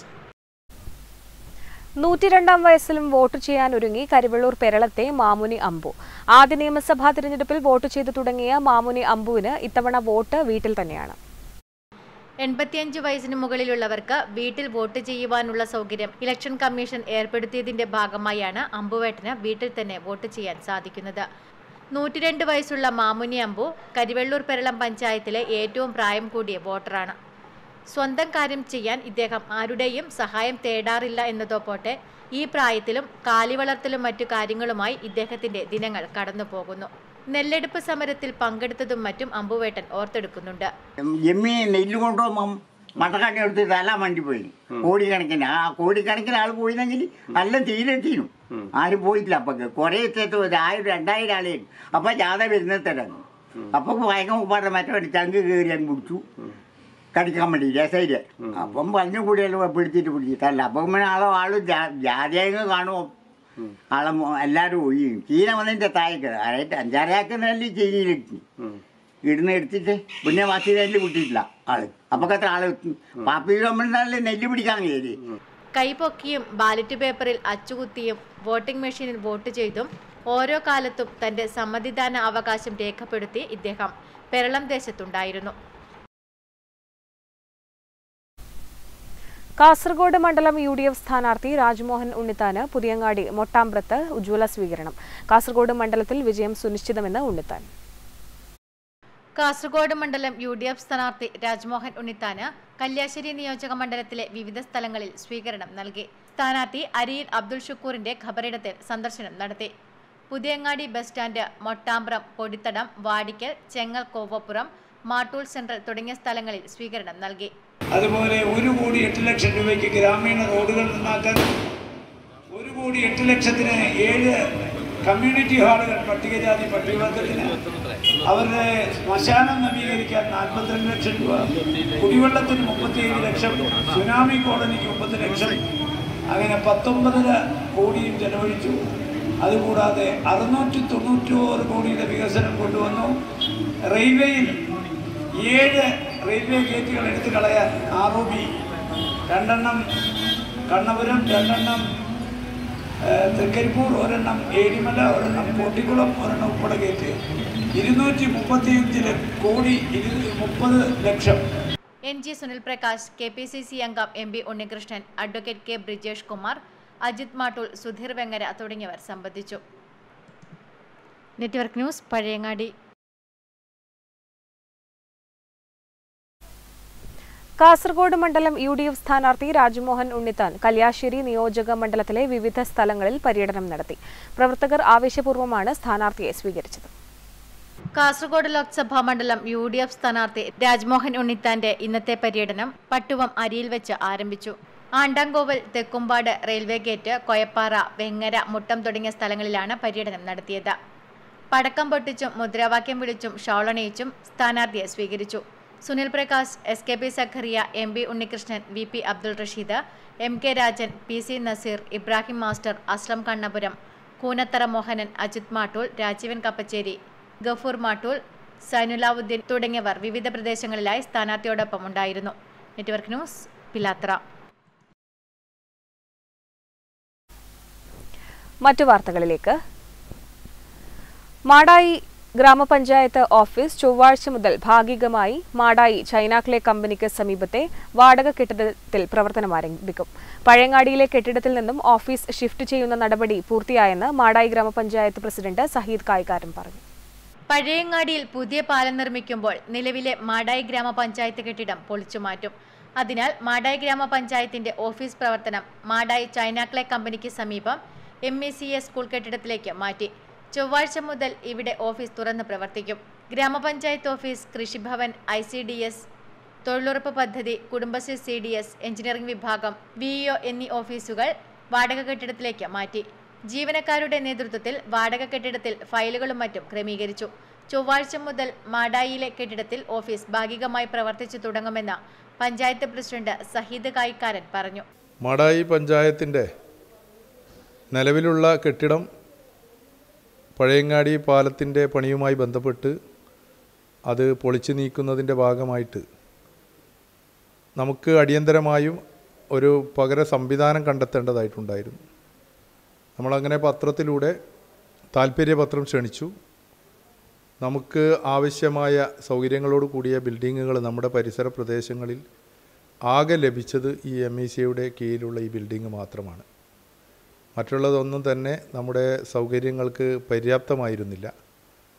നൂറ്റിരണ്ടാം വയസ്സിലും വോട്ട് ചെയ്യാൻ ഒരുങ്ങി കരിവള്ളൂർ പെരളത്തെ മാമുനി അമ്പു ആദ്യ നിയമസഭാ തിരഞ്ഞെടുപ്പിൽ വോട്ട് ചെയ്തു തുടങ്ങിയ മാമുനി അമ്പുവിന് ഇത്തവണ വോട്ട് വീട്ടിൽ തന്നെയാണ് എൺപത്തിയഞ്ച് വയസ്സിന് മുകളിലുള്ളവർക്ക് വീട്ടിൽ വോട്ട് ചെയ്യുവാനുള്ള സൗകര്യം ഇലക്ഷൻ കമ്മീഷൻ ഏർപ്പെടുത്തിയതിന്റെ ഭാഗമായാണ് അമ്പുവേട്ടന് വീട്ടിൽ തന്നെ വോട്ട് ചെയ്യാൻ സാധിക്കുന്നത് നൂറ്റിരണ്ട് വയസ്സുള്ള മാമുനി അമ്പു കരിവെള്ളൂർ പെരളം പഞ്ചായത്തിലെ ഏറ്റവും പ്രായം കൂടിയ വോട്ടറാണ് സ്വന്തം കാര്യം ചെയ്യാൻ ഇദ്ദേഹം ആരുടെയും സഹായം തേടാറില്ല എന്നതോ പോട്ടെ ഈ പ്രായത്തിലും കാലിവളർത്തലും മറ്റു കാര്യങ്ങളുമായി ഇദ്ദേഹത്തിന്റെ ദിനങ്ങൾ കടന്നു പോകുന്നു നെല്ലെടുപ്പ് സമരത്തിൽ പങ്കെടുത്തതും മറ്റും അമ്പുവേട്ടൻ ഓർത്തെടുക്കുന്നുണ്ട് എമ്മി നെല്ല് കൊണ്ടുപോകുമ്പം മട്ടക്കാട്ടി എടുത്ത് തലാൻ വേണ്ടി പോയി കോടിക്കണക്കിന് ആ കോടിക്കണക്കിന് ആൾ പോയിരുന്നെങ്കിൽ നല്ല തീരെത്തിനും ആരും പോയിട്ടില്ല അപ്പൊക്ക് കുറെ എത്തത്ത് ഒരു ആയിരം രണ്ടായിരം ആളെ അപ്പൊ ജാഥ വരുന്നത് തുടങ്ങി അപ്പൊ ഭയങ്കര പറഞ്ഞ മറ്റേ ചങ്ക് കയറി അങ്ങ് പിടിച്ചു കടിക്കാൻ വേണ്ടി രസയില് അപ്പം പറഞ്ഞു കൂടിയല്ലോ പിടിച്ചിട്ട് പിടിച്ചിട്ടല്ല അപ്പം പിന്നെ ആളോ ആള് ജാതിയങ്ങ് കാണുമോ ആളെ മോ- എല്ലാരും ഒഴിയും ചീന വന്നതിന്റെ താഴേക്ക് അതായത് അഞ്ചാറേക്കുന്നല്ലേ ചീനിയിലിട്ട് ഇടുന്ന് എടുത്തിട്ട് പിന്നെ ബാക്കി നെല്ല് വിട്ടിട്ടില്ല ആള് അപ്പൊക്കത്ര ആള് പാപ്പി നമ്മളെ നെല്ല് പിടിക്കാൻ കയറി കൈപൊക്കിയും ബാലറ്റ് പേപ്പറിൽ അച്ചുകുത്തിയും വോട്ടിംഗ് മെഷീനിൽ വോട്ട് ചെയ്തും ഓരോ കാലത്തും തന്റെ സമ്മതിദാന അവകാശം രേഖപ്പെടുത്തി ഇദ്ദേഹം പെരളം ദേശത്തുണ്ടായിരുന്നു കാസർഗോഡ് മണ്ഡലം യു ഡി എഫ് സ്ഥാനാർത്ഥി രാജ്മോഹൻ ഉണ്ണിത്താന് പുതിയങ്ങാടി മൊട്ടാമ്പ്രത്ത് ഉജ്ജ്വല സ്വീകരണം കാസർഗോഡ് മണ്ഡലത്തിൽ വിജയം സുനിശ്ചിതമെന്ന് ഉണ്ണിത്താൻ കാസർഗോഡ് മണ്ഡലം യു ഡി എഫ് സ്ഥാനാർത്ഥി രാജ്മോഹൻ ഉണ്ണിത്താന് കല്യാശ്ശേരി നിയോജക മണ്ഡലത്തിലെ വിവിധ സ്ഥലങ്ങളിൽ സ്വീകരണം നൽകി സ്ഥാനാർത്ഥി അരിയിൽ അബ്ദുൾ ഷുക്കൂറിന്റെ ഖബറിടത്തിൽ സന്ദർശനം നടത്തി Puthiyangadi bus stand Mottambram Podithadam Vadikkal Chengal Kovappuram Mattool central തുടങ്ങിയ സ്ഥലങ്ങളിൽ സ്വീകരണം നൽകി അതുപോലെ ഒരു കോടി എട്ട് ലക്ഷം രൂപയ്ക്ക് ഗ്രാമീണ റോഡുകൾ നന്നാക്കാൻ ഒരു കോടി എട്ട് ലക്ഷത്തിന് ഏഴ് കമ്മ്യൂണിറ്റി ഹാളുകൾ പട്ടികജാതി പട്ടികവർഗത്തിന് അവരുടെ ശ്മശാനം നവീകരിക്കാൻ നാൽപ്പത്തിരണ്ട് ലക്ഷം രൂപ കുടിവെള്ളത്തിന് മുപ്പത്തിയേഴ് ലക്ഷം സുനാമി കോളനിക്ക് മുപ്പത് ലക്ഷം അങ്ങനെ പത്തൊമ്പതര കോടിയും ചെലവഴിച്ചു അതുകൂടാതെ അറുന്നൂറ്റി തൊണ്ണൂറ്റോറ് കോടിയുടെ വികസനം കൊണ്ടുവന്നു റെയിൽവേയിൽ ഏഴ് റെയിൽവേ ഗേറ്റുകൾ എടുത്തു കളയാൻ ആർ ഒ ബി രണ്ടെണ്ണം കണ്ണപുരം രണ്ടെണ്ണം ഏഹ്, തൃക്കരിപ്പൂർ ഒരെണ്ണം ഏഴിമല ഒരെണ്ണം കോട്ടിക്കുളം ഒരെണ്ണം ഉപ്പട ഗേറ്റ് ഇരുന്നൂറ്റി മുപ്പത്തിയഞ്ച് കോടി ഇരു മുപ്പത് ലക്ഷം N G Sunil Prakash K P C C അംഗം M P Unnikrishnan advocate K Brijesh Kumar Ajith Mattool Sudheer Vengara തുടങ്ങിയവർ സംബന്ധിച്ചു നെറ്റ്വർക്ക് ന്യൂസ് പഴയങ്ങാടി കാസർഗോഡ് മണ്ഡലം യു ഡി എഫ് സ്ഥാനാർത്ഥി രാജ്മോഹൻ ഉണ്ണിത്താൻ കല്യാശ്ശേരി നിയോജക മണ്ഡലത്തിലെ വിവിധ സ്ഥലങ്ങളിൽ പര്യടനം നടത്തി പ്രവർത്തകർ ആവേശപൂർവ്വമാണ് സ്ഥാനാർത്ഥിയെ സ്വീകരിച്ചത് കാസർഗോഡ് ലോക്സഭാ മണ്ഡലം യു ഡി എഫ് സ്ഥാനാർത്ഥി രാജ്മോഹൻ ഉണ്ണിത്താന്റെ ഇന്നത്തെ പര്യടനം പട്ടുവം അരിയിൽ വെച്ച് ആരംഭിച്ചു ആണ്ടാങ്കോവൽ തെക്കുംപാട് റെയിൽവേ ഗേറ്റ് കൊയപ്പാറ വെങ്ങര മുട്ടം തുടങ്ങിയ സ്ഥലങ്ങളിലാണ് പര്യടനം നടത്തിയത് പടക്കം പൊട്ടിച്ചും മുദ്രാവാക്യം വിളിച്ചും ഷോളണയിച്ചും സ്ഥാനാർത്ഥിയെ സ്വീകരിച്ചു Sunil Prakash S K P Sakhariya M P Unnikrishnan V P Abdul Rasheed M K Rajan P C Naseer Ibrahim master Aslam Kannapuram Koonathara Mohanan Ajith Mattool Rajeevan Kappacheri Gafoor Mattool Sainulavuddin തുടങ്ങിയവർ വിവിധ പ്രദേശങ്ങളിലായി സ്ഥാനാർത്ഥിയോടൊപ്പം ഉണ്ടായിരുന്നു നെറ്റ്വർക്ക് ന്യൂസ് പിലാത്ര മറ്റു വാർത്തകളിലേക്ക് മാടായി ഗ്രാമപഞ്ചായത്ത് ഓഫീസ് ചൊവ്വാഴ്ച മുതൽ ഭാഗികമായി മാടായി ചൈനാക്ലെ കമ്പനിക്ക് സമീപത്തെ വാടക കെട്ടിടത്തിൽ പ്രവർത്തനം ആരംഭിക്കും പഴയങ്ങാടിയിലെ കെട്ടിടത്തിൽ നിന്നും ഓഫീസ് ഷിഫ്റ്റ് ചെയ്യുന്ന നടപടി പൂർത്തിയായെന്ന് മാടായി ഗ്രാമപഞ്ചായത്ത് പ്രസിഡന്റ് സഹീദ് കായ്ക്കാരൻ പറഞ്ഞു പഴയങ്ങാടിയിൽ പുതിയ പാലം നിർമ്മിക്കുമ്പോൾ നിലവിലെ മാടായി ഗ്രാമപഞ്ചായത്ത് കെട്ടിടം പൊളിച്ചുമാറ്റും അതിനാൽ മാടായി ഗ്രാമപഞ്ചായത്തിന്റെ ഓഫീസ് പ്രവർത്തനം മാടായി ചൈനാക്ലെ കമ്പനിക്ക് സമീപം M E C S school കെട്ടിടത്തിലേക്ക് മാറ്റി ചൊവ്വാഴ്ച മുതൽ ഇവിടെ ഓഫീസ് തുറന്ന് പ്രവർത്തിക്കും ഗ്രാമപഞ്ചായത്ത് office Krishi Bhavan I C D S തൊഴിലുറപ്പ് പദ്ധതി Kudumbashree C D S engineering വിഭാഗം വി എന്നീ ഓഫീസുകൾ വാടക കെട്ടിടത്തിലേക്ക് മാറ്റി ജീവനക്കാരുടെ നേതൃത്വത്തിൽ വാടക കെട്ടിടത്തിൽ ഫയലുകളും മറ്റും ക്രമീകരിച്ചു ചൊവ്വാഴ്ച മുതൽ മാടായിയിലെ കെട്ടിടത്തിൽ ഓഫീസ് ഭാഗികമായി പ്രവർത്തിച്ചു തുടങ്ങുമെന്ന് പഞ്ചായത്ത് പ്രസിഡന്റ് സഹീദ് കായിക്കാരൻ പറഞ്ഞു മാടായി പഞ്ചായത്തിൻ്റെ നിലവിലുള്ള കെട്ടിടം പഴയങ്ങാടി പാലത്തിൻ്റെ പണിയുമായി ബന്ധപ്പെട്ട് അത് പൊളിച്ചു നീക്കുന്നതിൻ്റെ ഭാഗമായിട്ട് നമുക്ക് അടിയന്തരമായും ഒരു പകര സംവിധാനം കണ്ടെത്തേണ്ടതായിട്ടുണ്ടായിരുന്നു നമ്മളങ്ങനെ പത്രത്തിലൂടെ താല്പര്യപത്രം ക്ഷണിച്ചു നമുക്ക് ആവശ്യമായ സൗകര്യങ്ങളോട് കൂടിയ ബിൽഡിങ്ങുകൾ നമ്മുടെ പരിസര പ്രദേശങ്ങളിൽ ആകെ ലഭിച്ചത് ഈ എം ഇ സിയുടെ കീഴിലുള്ള ഈ ബിൽഡിംഗ് മാത്രമാണ് മറ്റുള്ളതൊന്നും തന്നെ നമ്മുടെ സൗകര്യങ്ങൾക്ക് പര്യാപ്തമായിരുന്നില്ല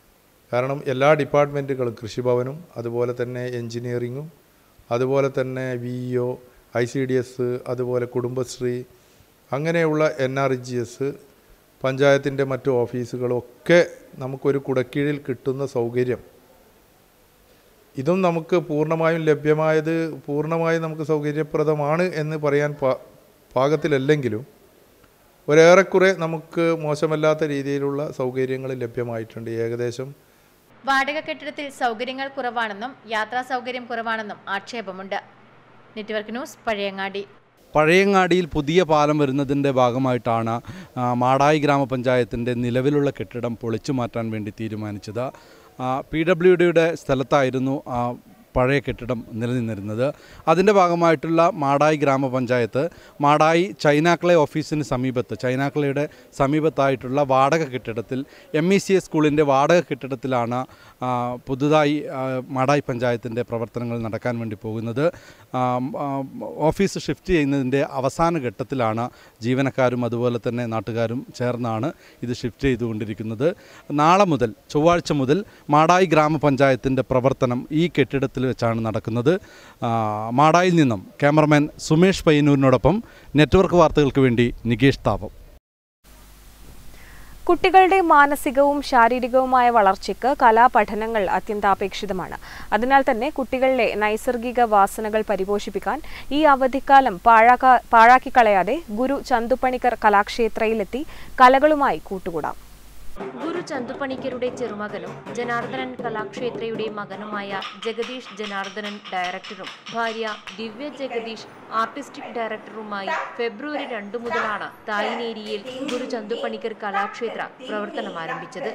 കാരണം എല്ലാ ഡിപ്പാർട്ട്മെൻറ്റുകളും കൃഷിഭവനും അതുപോലെ തന്നെ എൻജിനീയറിങ്ങും അതുപോലെ തന്നെ V O I C D S അതുപോലെ കുടുംബശ്രീ അങ്ങനെയുള്ള എൻ ആർ ജി എസ് പഞ്ചായത്തിൻ്റെ മറ്റു ഓഫീസുകളൊക്കെ നമുക്കൊരു കുടക്കീഴിൽ കിട്ടുന്ന സൗകര്യം ഇതും നമുക്ക് പൂർണ്ണമായും ലഭ്യമായത് പൂർണ്ണമായും നമുക്ക് സൗകര്യപ്രദമാണ് എന്ന് പറയാൻ പാ പാകത്തിലല്ലെങ്കിലും ഒരേറെക്കുറെ നമുക്ക് മോശമല്ലാത്ത രീതിയിലുള്ള സൗകര്യങ്ങൾ ലഭ്യമായിട്ടുണ്ട് ഏകദേശം വാടക കെട്ടിടത്തിൽ സൗകര്യങ്ങൾ കുറവാണെന്നും യാത്രാ സൗകര്യം കുറവാണെന്നും ആക്ഷേപമുണ്ട് നെറ്റ്വർക്ക് ന്യൂസ് പഴയങ്ങാടി പഴയങ്ങാടിയിൽ പുതിയ പാലം വരുന്നതിൻ്റെ ഭാഗമായിട്ടാണ് ആ, മാടായി ഗ്രാമപഞ്ചായത്തിൻ്റെ നിലവിലുള്ള കെട്ടിടം പൊളിച്ചു മാറ്റാൻ വേണ്ടി തീരുമാനിച്ചത് പി ഡബ്ല്യു ഡിയുടെ സ്ഥലത്തായിരുന്നു ആ പഴയ കെട്ടിടം നിലനിന്നിരുന്നത് അതിൻ്റെ ഭാഗമായിട്ടുള്ള മാടായി ഗ്രാമപഞ്ചായത്ത് മാടായി ചൈനാക്കളെ ഓഫീസിന് സമീപത്ത് ചൈനാക്കളയുടെ സമീപത്തായിട്ടുള്ള വാടക കെട്ടിടത്തിൽ എം ഇ സി എസ് സ്കൂളിൻ്റെ വാടക കെട്ടിടത്തിലാണ് ആ, പുതുതായി ആ, മാടായി പഞ്ചായത്തിൻ്റെ പ്രവർത്തനങ്ങൾ നടക്കാൻ വേണ്ടി പോകുന്നത് ആ, ആ, ഓഫീസ് ഷിഫ്റ്റ് ചെയ്യുന്നതിൻ്റെ അവസാന ഘട്ടത്തിലാണ് ജീവനക്കാരും അതുപോലെ തന്നെ നാട്ടുകാരും ചേർന്നാണ് ഇത് ഷിഫ്റ്റ് ചെയ്തുകൊണ്ടിരിക്കുന്നത് നാളെ മുതൽ ചൊവ്വാഴ്ച മുതൽ മാടായി ഗ്രാമപഞ്ചായത്തിൻ്റെ പ്രവർത്തനം ഈ കെട്ടിടത്തിൽ വെച്ചാണ് നടക്കുന്നത് ആ, മാടായിൽ നിന്നും ക്യാമറമാൻ സുമേഷ് പയ്യന്നൂരിനോടൊപ്പം നെറ്റ്വർക്ക് വാർത്തകൾക്ക് വേണ്ടി നികേഷ് താപം കുട്ടികളുടെ മാനസികവും ശാരീരികവുമായ വളർച്ചയ്ക്ക് കലാപഠനങ്ങൾ അത്യന്താപേക്ഷിതമാണ് അതിനാൽ തന്നെ കുട്ടികളിലെ നൈസർഗിക വാസനകൾ പരിപോഷിപ്പിക്കാൻ ഈ അവധിക്കാലം പാഴാക്കാ പാഴാക്കിക്കളയാതെ ഗുരു ചന്തുപണിക്കർ കലാക്ഷേത്രയിലെത്തി കലകളുമായി കൂട്ടുകൂടാം ഗുരു ചന്തുപണിക്കരുടെ ചെറുമകനും ജനാർദ്ദനൻ കലാക്ഷേത്രയുടെ മകനുമായ ജഗദീഷ് ജനാർദ്ദനൻ ഡയറക്ടറും ഭാര്യ ദിവ്യ ജഗദീഷ് ആർട്ടിസ്റ്റിക് ഡയറക്ടറുമായി ഫെബ്രുവരി രണ്ടു മുതലാണ് തായിനേരിയിൽ ഗുരു ചന്തുപണിക്കർ കലാക്ഷേത്ര പ്രവർത്തനം ആരംഭിച്ചത്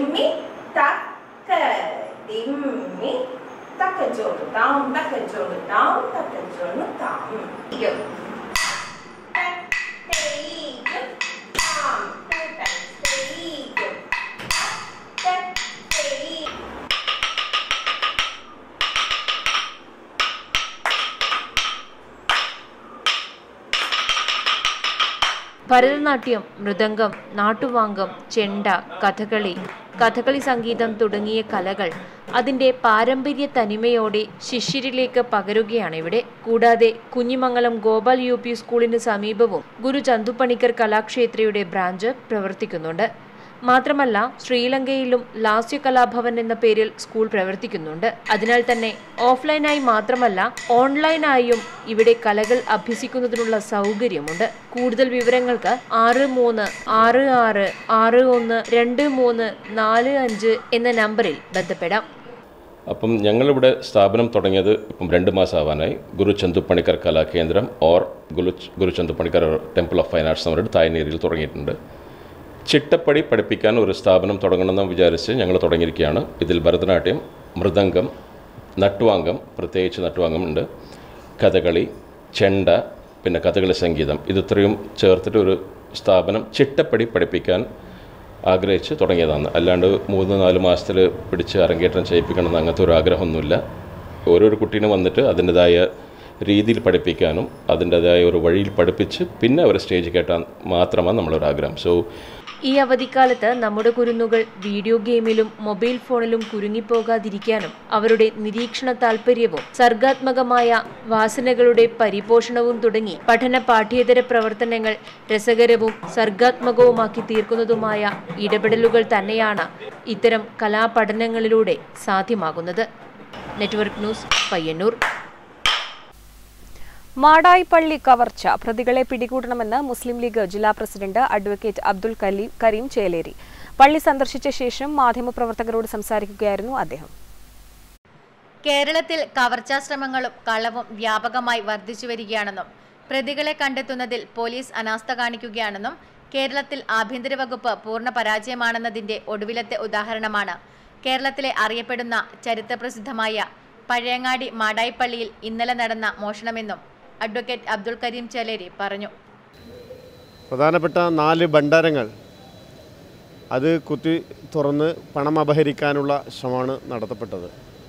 ഭരതനാട്യം മൃദംഗം നാട്ടുവാങ്കം ചെണ്ട കഥകളി കഥകളി സംഗീതം തുടങ്ങിയ കലകൾ അതിന്റെ പാരമ്പര്യ തനിമയോടെ ശിഷ്യരിലേക്ക് പകരുകയാണ് ഇവിടെ കൂടാതെ കുഞ്ഞിമംഗലം ഗോപാൽ യു പി സ്കൂളിന് സമീപവും ഗുരു ചന്തുപണിക്കർ കലാക്ഷേത്രയുടെ ബ്രാഞ്ച് പ്രവർത്തിക്കുന്നുണ്ട് മാത്രമല്ല ശ്രീലങ്കയിലും ലാസ്യ കലാഭവൻ എന്ന പേരിൽ സ്കൂൾ പ്രവർത്തിക്കുന്നുണ്ട് അതിനാൽ തന്നെ ഓഫ്ലൈനായി മാത്രമല്ല ഓൺലൈനായും ഇവിടെ കലകൾ അഭ്യസിക്കുന്നതിനുള്ള സൗകര്യമുണ്ട് കൂടുതൽ വിവരങ്ങൾക്ക് ആറ് മൂന്ന് ആറ് ആറ് ആറ് ഒന്ന് രണ്ട് മൂന്ന് നാല് അഞ്ച് എന്ന നമ്പറിൽ ബന്ധപ്പെടാം അപ്പം ഞങ്ങളിവിടെ സ്ഥാപനം തുടങ്ങിയത് ഇപ്പം രണ്ട് മാസം ആവാനായി Guru Chandu Panicker Kalakendram or Guru Guru Chandu Panicker temple of fine arts നമ്മുടെ തായ്നേരിയിൽ തുടങ്ങിയിട്ടുണ്ട് ചിട്ടപ്പടി പഠിപ്പിക്കാൻ ഒരു സ്ഥാപനം തുടങ്ങണമെന്ന് വിചാരിച്ച് ഞങ്ങൾ തുടങ്ങിയിരിക്കുകയാണ് ഇതിൽ ഭരതനാട്യം മൃദംഗം നട്ടുവാങ്കം പ്രത്യേകിച്ച് നട്ടുവാങ്കം ഉണ്ട് കഥകളി ചെണ്ട പിന്നെ കഥകളി സംഗീതം ഇതിത്രയും ചേർത്തിട്ട് ഒരു സ്ഥാപനം ചിട്ടപ്പടി പഠിപ്പിക്കാൻ ആഗ്രഹിച്ച് തുടങ്ങിയതാണ് അല്ലാണ്ട് മൂന്ന് നാല് മാസത്തിൽ പിടിച്ച് അരങ്ങേറ്റം ചെയ്യിപ്പിക്കണമെന്ന് അങ്ങനത്തെ ഒരു ആഗ്രഹമൊന്നുമില്ല ഓരോരോ കുട്ടീനെ വന്നിട്ട് അതിൻ്റെതായ രീതിയിൽ പഠിപ്പിക്കാനും അതിൻ്റെതായ ഒരു വഴിയിൽ പഠിപ്പിച്ച് പിന്നെ അവരെ സ്റ്റേജ് കയറ്റാൻ മാത്രമാണ് നമ്മളൊരു ആഗ്രഹം സോ ഈ അവധിക്കാലത്ത് നമ്മുടെ കുരുന്നുകൾ വീഡിയോ ഗെയിമിലും മൊബൈൽ ഫോണിലും കുരുങ്ങിപ്പോകാതിരിക്കാനും അവരുടെ നിരീക്ഷണ താൽപ്പര്യവും സർഗാത്മകമായ വാസനകളുടെ പരിപോഷണവും തുടങ്ങി പഠന പാഠ്യേതര പ്രവർത്തനങ്ങൾ രസകരവും സർഗാത്മകവുമാക്കി തീർക്കുന്നതുമായ ഇടപെടലുകൾ തന്നെയാണ് ഇത്തരം കലാപഠനങ്ങളിലൂടെ സാധ്യമാകുന്നത് നെറ്റ്വർക്ക് ന്യൂസ് പയ്യന്നൂർ മാടായി പള്ളി കവർച്ച പ്രതികളെ പിടികൂടണമെന്ന് മുസ്ലിം ലീഗ് ജില്ലാ പ്രസിഡന്റ് അഡ്വക്കേറ്റ് അബ്ദുൽ കലീം കരീം ചേലേരി പള്ളി സന്ദർശിച്ച ശേഷം മാധ്യമപ്രവർത്തകരോട് സംസാരിക്കുകയായിരുന്നു അദ്ദേഹം കേരളത്തിൽ കവർച്ചാശ്രമങ്ങളും കളവും വ്യാപകമായി വർദ്ധിച്ചു വരികയാണെന്നും പ്രതികളെ കണ്ടെത്തുന്നതിൽ പോലീസ് അനാസ്ഥ കാണിക്കുകയാണെന്നും കേരളത്തിൽ ആഭ്യന്തര വകുപ്പ് പൂർണ്ണ പരാജയമാണെന്നതിന്റെ ഒടുവിലത്തെ ഉദാഹരണമാണ് കേരളത്തിലെ അറിയപ്പെടുന്ന ചരിത്രപ്രസിദ്ധമായ പഴയങ്ങാടി മാടായിപ്പള്ളിയിൽ ഇന്നലെ നടന്ന മോഷണമെന്നും അഡ്വക്കേറ്റ് അബ്ദുൽ കരീം ചേലേരി പറഞ്ഞു പ്രധാനപ്പെട്ട നാല് ഭണ്ഡാരങ്ങൾ അത് കുത്തി തുറന്ന് പണം അപഹരിക്കാനുള്ള ശ്രമമാണ് നടത്തപ്പെട്ടത്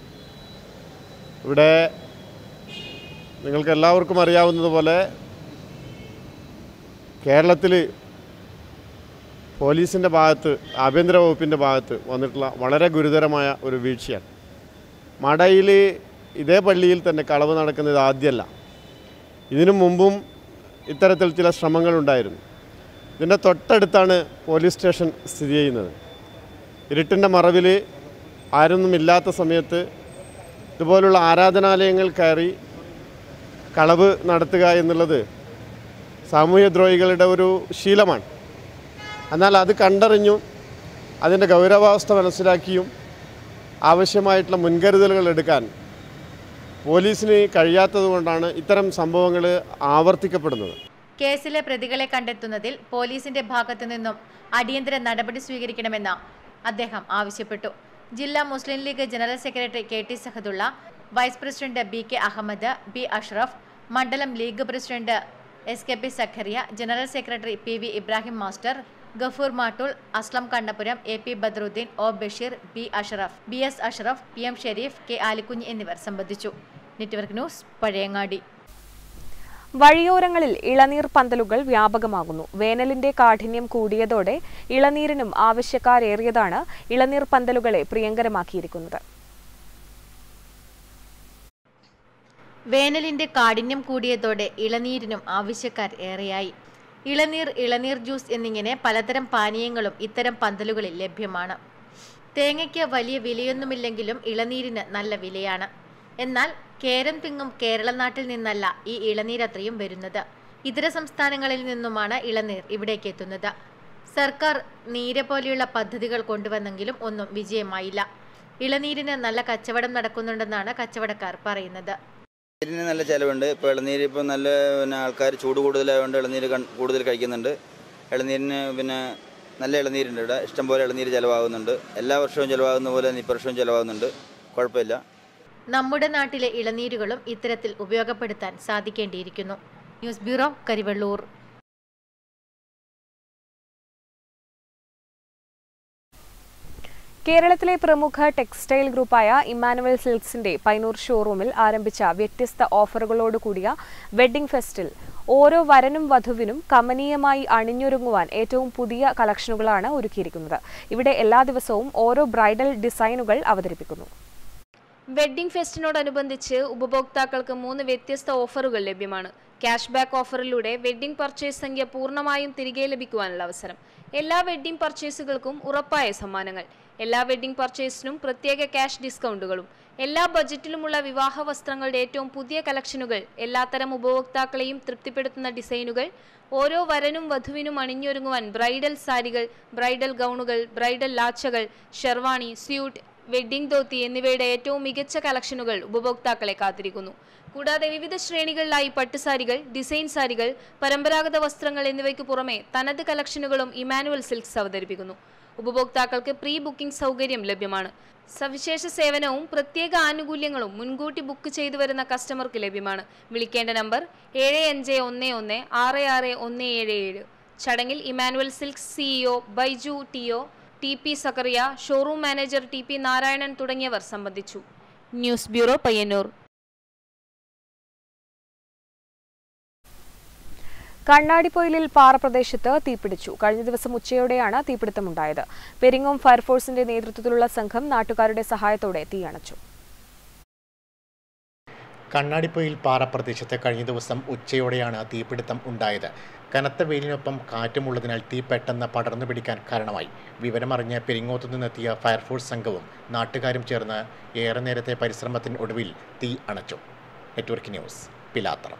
ഇവിടെ നിങ്ങൾക്ക് എല്ലാവർക്കും അറിയാവുന്നതുപോലെ കേരളത്തിൽ പോലീസിൻ്റെ ഭാഗത്ത് ആഭ്യന്തര വകുപ്പിൻ്റെ ഭാഗത്ത് വന്നിട്ടുള്ള വളരെ ഗുരുതരമായ ഒരു വീഴ്ചയാണ് മാടായിൽ ഇതേ പള്ളിയിൽ തന്നെ കളവ് നടക്കുന്നത് ആദ്യമല്ല ഇതിനു മുമ്പും ഇത്തരത്തിൽ ചില ശ്രമങ്ങളുണ്ടായിരുന്നു ഇതിൻ്റെ തൊട്ടടുത്താണ് പോലീസ് സ്റ്റേഷൻ സ്ഥിതി ചെയ്യുന്നത് ഇരുട്ടിൻ്റെ മറവിൽ ആരൊന്നുമില്ലാത്ത സമയത്ത് ഇതുപോലുള്ള ആരാധനാലയങ്ങൾ കയറി കളവ് നടത്തുക എന്നുള്ളത് സാമൂഹ്യദ്രോഹികളുടെ ഒരു ശീലമാണ് എന്നാൽ അത് കണ്ടറിഞ്ഞും അതിൻ്റെ ഗൗരവാവസ്ഥ മനസ്സിലാക്കിയും ആവശ്യമായിട്ടുള്ള മുൻകരുതലുകൾ എടുക്കാൻ പോലീസിന് കഴിയാത്തതുകൊണ്ടാണ് ഇത്തരം സംഭവങ്ങൾ ആവർത്തിക്കപ്പെടുന്നത് കേസിലെ പ്രതികളെ കണ്ടെത്തുന്നതിൽ പോലീസിന്റെ ഭാഗത്തു നിന്നും അടിയന്തര നടപടി സ്വീകരിക്കണമെന്ന് അദ്ദേഹം ആവശ്യപ്പെട്ടു ജില്ലാ Muslim League general secretary K T Sahadulla vice president B K Ahmed B Ashraf മണ്ഡലം League president S K P Zakariya general secretary P V Ibrahim master Gafoor Mattool Aslam Kannapuram A P Badruddin O Basheer B Ashraf B S Ashraf P M Sharif K Alikunju എന്നിവർ സംബന്ധിച്ചു നെറ്റ്വർക്ക് ന്യൂസ് പഴയങ്ങാടി വഴിയോരങ്ങളിൽ ഇളനീർ പന്തലുകൾ വ്യാപകമാകുന്നു വേനലിന്റെ കാഠിന്യം കൂടിയതോടെ ഇളനീരിനും ആവശ്യക്കാരേറിയതാണ് ഇളനീർ പന്തലുകളെ പ്രിയങ്കരമാക്കിയിരിക്കുന്നത് വേനലിന്റെ കാഠിന്യം കൂടിയതോടെ ഇളനീരിനും ആവശ്യക്കാർ ഏറെയായി ഇളനീർ ഇളനീർ ജ്യൂസ് എന്നിങ്ങനെ പലതരം പാനീയങ്ങളും ഇത്തരം പന്തലുകളിൽ ലഭ്യമാണ് തേങ്ങയ്ക്ക് വലിയ വിലയൊന്നുമില്ലെങ്കിലും ഇളനീരിന് നല്ല വിലയാണ് എന്നാൽ കേരം തിങ്ങും കേരള നാട്ടിൽ നിന്നല്ല ഈ ഇളനീരത്രയും വരുന്നത് ഇതര സംസ്ഥാനങ്ങളിൽ നിന്നുമാണ് ഇളനീർ ഇവിടേക്ക് എത്തുന്നത് സർക്കാർ നീര പോലെയുള്ള പദ്ധതികൾ കൊണ്ടുവന്നെങ്കിലും ഒന്നും വിജയമായില്ല ഇളനീരിന് നല്ല കച്ചവടം നടക്കുന്നുണ്ടെന്നാണ് കച്ചവടക്കാർ പറയുന്നത് ഇളനീരിന് നല്ല ചിലവുണ്ട് ഇപ്പോൾ ഇളനീര് ഇപ്പോൾ നല്ല പിന്നെ ആൾക്കാർ ചൂട് കൂടുതലായതുകൊണ്ട് ഇളനീര് കൺ- കൂടുതൽ കഴിക്കുന്നുണ്ട് ഇളനീരിന് പിന്നെ നല്ല ഇളനീരുണ്ട് ഇവിടെ ഇഷ്ടംപോലെ ഇളനീര് ചിലവാകുന്നുണ്ട് എല്ലാ വർഷവും ചിലവാകുന്ന പോലെ തന്നെ ഇപ്രാവശ്യവും ചിലവാകുന്നുണ്ട് കുഴപ്പമില്ല നമ്മുടെ നാട്ടിലെ ഇളനീരുകളും ഇത്തരത്തിൽ ഉപയോഗപ്പെടുത്താൻ സാധിക്കേണ്ടിയിരിക്കുന്നു ന്യൂസ് ബ്യൂറോ കരിവള്ളൂർ കേരളത്തിലെ പ്രമുഖ ടെക്സ്റ്റൈൽ ഗ്രൂപ്പായ ഇമ്മാനുവൽ സിൽക്സിന്റെ പൈനൂർ ഷോറൂമിൽ ആരംഭിച്ച വ്യത്യസ്ത ഓഫറുകളോട് കൂടിയ വെഡ്ഡിംഗ് ഫെസ്റ്റിൽ ഓരോ വരനും വധുവിനും കമനീയമായി അണിഞ്ഞൊരുങ്ങുവാൻ ഏറ്റവും പുതിയ കളക്ഷനുകളാണ് ഒരുക്കിയിരിക്കുന്നത് ഇവിടെ എല്ലാ ദിവസവും ഓരോ ബ്രൈഡൽ ഡിസൈനുകൾ അവതരിപ്പിക്കുന്നു വെഡ്ഡിംഗ് ഫെസ്റ്റിനോടനുബന്ധിച്ച് ഉപഭോക്താക്കൾക്ക് മൂന്ന് വ്യത്യസ്ത ഓഫറുകൾ ലഭ്യമാണ് ക്യാഷ് ബാക്ക് ഓഫറിലൂടെ വെഡ്ഡിംഗ് പർച്ചേസ് സംഖ്യ പൂർണ്ണമായും തിരികെ ലഭിക്കുവാനുള്ള അവസരം എല്ലാ വെഡ്ഡിംഗ് പർച്ചേസുകൾക്കും ഉറപ്പായ സമ്മാനങ്ങൾ എല്ലാ വെഡ്ഡിംഗ് പർച്ചേസിനും പ്രത്യേക ക്യാഷ് ഡിസ്കൗണ്ടുകളും എല്ലാ ബജറ്റിലുമുള്ള വിവാഹ വസ്ത്രങ്ങളുടെ ഏറ്റവും പുതിയ കളക്ഷനുകൾ എല്ലാത്തരം ഉപഭോക്താക്കളെയും തൃപ്തിപ്പെടുത്തുന്ന ഡിസൈനുകൾ ഓരോ വരനും വധുവിനും അണിഞ്ഞൊരുങ്ങുവാൻ ബ്രൈഡൽ സാരികൾ ബ്രൈഡൽ ഗൗണുകൾ ബ്രൈഡൽ ലാച്ചകൾ ഷെർവാണി സ്യൂട്ട് വെഡ്ഡിംഗ് ധോത്തി എന്നിവയുടെ ഏറ്റവും മികച്ച കളക്ഷനുകൾ ഉപഭോക്താക്കളെ കാത്തിരിക്കുന്നു കൂടാതെ വിവിധ ശ്രേണികളിലായി പട്ടുസാരികൾ ഡിസൈൻ സാരികൾ പരമ്പരാഗത വസ്ത്രങ്ങൾ എന്നിവയ്ക്ക് പുറമെ തനത് കളക്ഷനുകളും ഇമാനുവൽ സിൽക്സ് അവതരിപ്പിക്കുന്നു ഉപഭോക്താക്കൾക്ക് പ്രീ ബുക്കിംഗ് സൗകര്യം ലഭ്യമാണ് സവിശേഷ സേവനവും പ്രത്യേക ആനുകൂല്യങ്ങളും മുൻകൂട്ടി ബുക്ക് ചെയ്തു വരുന്ന കസ്റ്റമർക്ക് ലഭ്യമാണ് വിളിക്കേണ്ട നമ്പർ ഏഴ് അഞ്ച് ഒന്ന് ഒന്ന് ആറ് ആറ് ഒന്ന് ഏഴ് ഏഴ് ചടങ്ങിൽ Emmanuel silks CEO Baiju T O T P Zakariya showroom manager T P Narayanan തുടങ്ങിയവർ സംബന്ധിച്ചു ന്യൂസ് ബ്യൂറോ പയ്യന്നൂർ കണ്ണാടിപ്പൊയിലിൽ പാറപ്രദേശത്ത് തീപിടിച്ചു കഴിഞ്ഞ ദിവസം ഉച്ചയോടെയാണ് തീപിടുത്തമുണ്ടായത് പെരിങ്ങോം ഫയർഫോഴ്സിന്റെ നേതൃത്വത്തിലുള്ള സംഘം നാട്ടുകാരുടെ സഹായത്തോടെ തീയണച്ചു കണ്ണാടിപ്പൊയിൽ പാറ പ്രദേശത്ത് കഴിഞ്ഞ ദിവസം ഉച്ചയോടെയാണ് തീപിടുത്തം ഉണ്ടായത് കനത്ത വെയിലിനൊപ്പം കാറ്റുമുള്ളതിനാൽ തീ പെട്ടെന്ന് പടർന്നു പിടിക്കാൻ കാരണമായി വിവരമറിഞ്ഞ് പെരിങ്ങോത്തു നിന്നെത്തിയ ഫയർഫോഴ്സ് സംഘവും നാട്ടുകാരും ചേർന്ന് ഏറെ നേരത്തെ പരിശ്രമത്തിന് ഒടുവിൽ തീ അണച്ചു നെറ്റ്വർക്ക് ന്യൂസ് പിലാത്തറ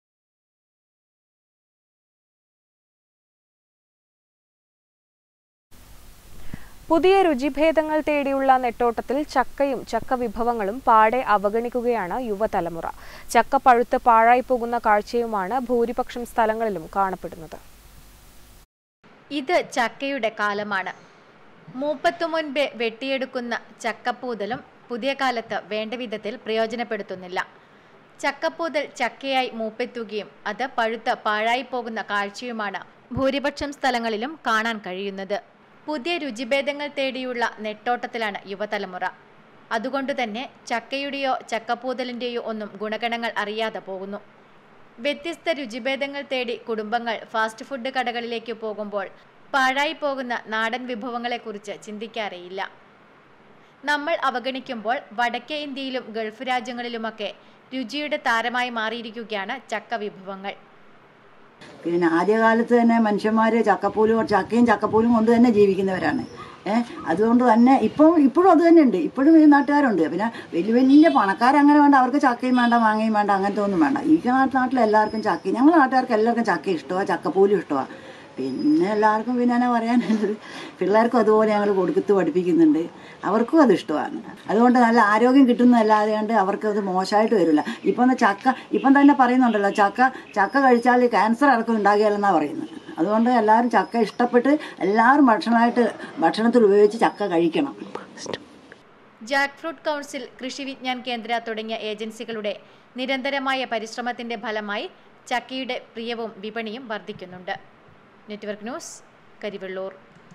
പുതിയ രുചിഭേദങ്ങൾ തേടിയുള്ള നെട്ടോട്ടത്തിൽ ചക്കയും ചക്ക വിഭവങ്ങളും പാടെ അവഗണിക്കുകയാണ് യുവതലമുറ ചക്ക പഴുത്ത് പാഴായി പോകുന്ന കാഴ്ചയുമാണ് ഭൂരിപക്ഷം സ്ഥലങ്ങളിലും കാണപ്പെടുന്നത് ഇത് ചക്കയുടെ കാലമാണ് മൂപ്പത്തു മുൻപേ വെട്ടിയെടുക്കുന്ന ചക്കപ്പൂതലും പുതിയ കാലത്ത് വേണ്ട വിധത്തിൽ പ്രയോജനപ്പെടുത്തുന്നില്ല ചക്കപ്പൂതൽ ചക്കയായി മൂപ്പെത്തുകയും അത് പഴുത്ത് പാഴായി പോകുന്ന കാഴ്ചയുമാണ് ഭൂരിപക്ഷം സ്ഥലങ്ങളിലും കാണാൻ കഴിയുന്നത് പുതിയ രുചിഭേദങ്ങൾ തേടിയുള്ള നെട്ടോട്ടത്തിലാണ് യുവതലമുറ അതുകൊണ്ടുതന്നെ ചക്കയുടെയോ ചക്കപ്പൂതലിൻ്റെയോ ഒന്നും ഗുണഗണങ്ങൾ അറിയാതെ പോകുന്നു വ്യത്യസ്ത രുചിഭേദങ്ങൾ തേടി കുടുംബങ്ങൾ ഫാസ്റ്റ് ഫുഡ് കടകളിലേക്ക് പോകുമ്പോൾ പാഴായി പോകുന്ന നാടൻ വിഭവങ്ങളെക്കുറിച്ച് ചിന്തിക്കാറേയില്ല നമ്മൾ അവഗണിക്കുമ്പോൾ വടക്കേ ഇന്ത്യയിലും ഗൾഫ് രാജ്യങ്ങളിലുമൊക്കെ രുചിയുടെ താരമായി മാറിയിരിക്കുകയാണ് ചക്ക വിഭവങ്ങൾ പിന്നെ ആദ്യകാലത്ത് തന്നെ മനുഷ്യന്മാർ ചക്കപ്പൂലും ചക്കയും ചക്കപ്പൂലും കൊണ്ട് തന്നെ ജീവിക്കുന്നവരാണ് ഏഹ് അതുകൊണ്ട് തന്നെ ഇപ്പം ഇപ്പോഴും അത് തന്നെ ഉണ്ട് ഇപ്പോഴും ഈ നാട്ടുകാരുണ്ട് പിന്നെ വലിയ വലിയ പണക്കാരങ്ങനെ വേണ്ട അവർക്ക് ചക്കയും വേണ്ട മാങ്ങയും വേണ്ട അങ്ങനത്തെ ഒന്നും വേണ്ട ഈ നാട്ടിൽ എല്ലാവർക്കും ചക്കയും ഞങ്ങളുടെ നാട്ടുകാർക്ക് എല്ലാവർക്കും ചക്ക ഇഷ്ടമാണ് ചക്കപ്പൂലും ഇഷ്ടമാണ് പിന്നെ എല്ലാവർക്കും പിന്നെ എന്നാ പറയാനുള്ളത് പിള്ളേർക്കും അതുപോലെ ഞങ്ങൾ കൊടുക്കത്ത് പഠിപ്പിക്കുന്നുണ്ട് അവർക്കും അത് ഇഷ്ടമാണ് അതുകൊണ്ട് നല്ല ആരോഗ്യം കിട്ടുന്നതല്ലാതെ കൊണ്ട് അവർക്കത് മോശമായിട്ട് വരില്ല ഇപ്പം ഒന്ന് ചക്ക ഇപ്പം തന്നെ പറയുന്നുണ്ടല്ലോ ചക്ക ചക്ക കഴിച്ചാൽ ക്യാൻസർ അടക്കം ഉണ്ടാകുകയല്ലെന്നാണ് പറയുന്നത് അതുകൊണ്ട് എല്ലാവരും ചക്ക ഇഷ്ടപ്പെട്ട് എല്ലാവരും ഭക്ഷണമായിട്ട് ഭക്ഷണത്തിൽ ഉപയോഗിച്ച് ചക്ക കഴിക്കണം ജാക്ക് ഫ്രൂട്ട് കൗൺസിൽ കൃഷി വിജ്ഞാൻ കേന്ദ്ര തുടങ്ങിയ ഏജൻസികളുടെ നിരന്തരമായ പരിശ്രമത്തിന്റെ ഫലമായി ചക്കയുടെ പ്രിയവും വിപണിയും വർദ്ധിക്കുന്നുണ്ട് നെറ്റ്വർക്ക് ന്യൂസ് കരിവെള്ളൂർ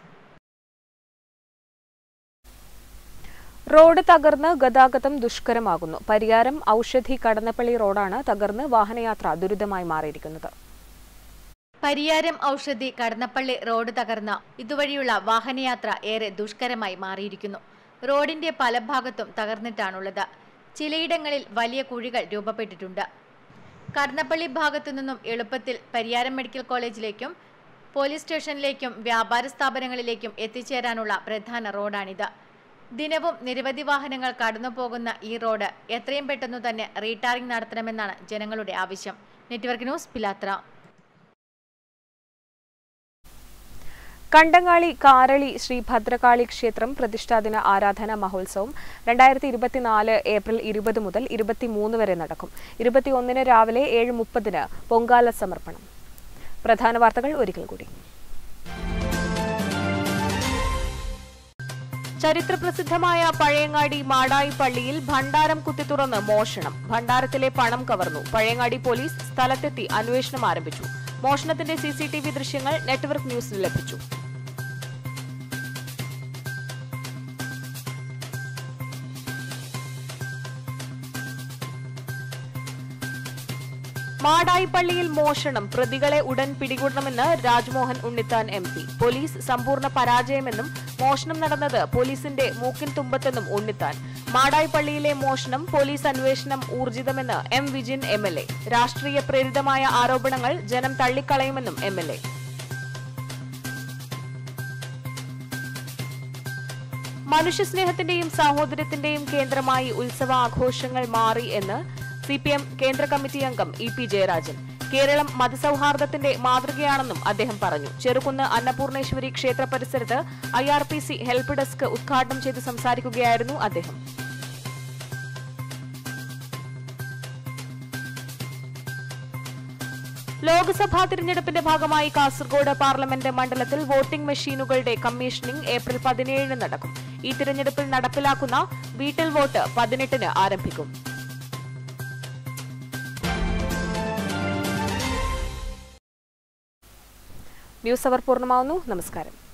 റോഡ് തകർന്ന് ഗതാഗതം ദുഷ്കരമാകുന്നു പരിയാരം ഔഷധി കടന്നപ്പള്ളി റോഡാണ് തകർന്ന് വാഹനയാത്ര ദുരിതമായി മാറിയിരിക്കുന്നത് പരിയാരം ഔഷധി കടന്നപ്പള്ളി റോഡ് തകർന്ന ഇതുവഴിയുള്ള വാഹനയാത്ര ഏറെ ദുഷ്കരമായി മാറിയിരിക്കുന്നു റോഡിന്റെ പല ഭാഗത്തും തകർന്നിട്ടാണുള്ളത് ചിലയിടങ്ങളിൽ വലിയ കുഴികൾ രൂപപ്പെട്ടിട്ടുണ്ട് കടന്നപ്പള്ളി ഭാഗത്തു നിന്നും എളുപ്പത്തിൽ പരിയാരം മെഡിക്കൽ കോളേജിലേക്കും പോലീസ് സ്റ്റേഷനിലേക്കും വ്യാപാര സ്ഥാപനങ്ങളിലേക്കും എത്തിച്ചേരാനുള്ള പ്രധാന റോഡാണിത് ദിനവും നിരവധി വാഹനങ്ങൾ കടന്നു പോകുന്ന ഈ റോഡ് എത്രയും പെട്ടെന്നു തന്നെ റീടാറിംഗ് നടത്തണമെന്നാണ് ജനങ്ങളുടെ ആവശ്യം നെറ്റ്വർക്ക് ന്യൂസ് പിലാത്ര കണ്ടങ്ങാളി കാരളി ശ്രീ ഭദ്രകാളി ക്ഷേത്രം പ്രതിഷ്ഠാദിന ആരാധന മഹോത്സവം രണ്ടായിരത്തി ഇരുപത്തിനാല് ഏപ്രിൽ ഇരുപത് മുതൽ ഇരുപത്തിമൂന്ന് വരെ നടക്കും ഇരുപത്തിയൊന്നിന് രാവിലെ ഏഴ് മുപ്പതിന് പൊങ്കാല സമർപ്പണം പ്രധാന വാർത്തകൾ ഒരിക്കൽ കൂടി ചരിത്രപ്രസിദ്ധമായ പഴയങ്ങാടി മാടായി പള്ളിയിൽ ഭണ്ഡാരം കുത്തിത്തുറന്ന് മോഷണം ഭണ്ഡാരത്തിലെ പണം കവർന്നു പഴയങ്ങാടി പോലീസ് സ്ഥലത്തെത്തി അന്വേഷണം ആരംഭിച്ചു മോഷണത്തിന്റെ സിസിടിവി ദൃശ്യങ്ങൾ നെറ്റ്വർക്ക് ന്യൂസിന് ലഭിച്ചു മാടായി പള്ളിയിൽ മോഷണം പ്രതികളെ ഉടൻ പിടികൂടണമെന്ന് Rajmohan Unnithan M P police സമ്പൂർണ്ണ പരാജയമെന്നും മോഷണം നടന്നത് പോലീസിന്റെ മൂക്കിൻ തുമ്പത്തെന്നും ഉണ്ണിത്താൻ മാടായി പള്ളിയിലെ മോഷണം പോലീസ് അന്വേഷണം ഊർജിതമെന്ന് M Vijin M L A രാഷ്ട്രീയ പ്രേരിതമായ ആരോപണങ്ങൾ ജനം തള്ളിക്കളയുമെന്നും എം എൽ എ മനുഷ്യസ്നേഹത്തിന്റെയും സാഹോദര്യത്തിന്റെയും കേന്ദ്രമായി ഉത്സവ ആഘോഷങ്ങൾ മാറി എന്ന് സി പി എം കേന്ദ്ര കമ്മിറ്റി അംഗം ഇ പി ജയരാജൻ കേരളം മതസൗഹാർദ്ദത്തിന്റെ മാതൃകയാണെന്നും അദ്ദേഹം പറഞ്ഞു ചെറുകുന്ന് അന്നപൂർണേശ്വരി ക്ഷേത്ര പരിസരത്ത് I R P C help desk ഉദ്ഘാടനം ചെയ്ത് സംസാരിക്കുകയായിരുന്നു അദ്ദേഹം ലോക്സഭാ തിരഞ്ഞെടുപ്പിന്റെ ഭാഗമായി കാസർഗോഡ് പാർലമെന്റ് മണ്ഡലത്തിൽ വോട്ടിംഗ് മെഷീനുകളുടെ കമ്മീഷനിംഗ് ഏപ്രിൽ പതിനേഴിന് നടക്കും ഈ തിരഞ്ഞെടുപ്പിൽ നടപ്പിലാക്കുന്ന വീട്ടിൽ വോട്ട് പതിനെട്ടിന് ആരംഭിക്കും ന്യൂസ് അവർ പൂർണ്ണമാവുന്നു നമസ്കാരം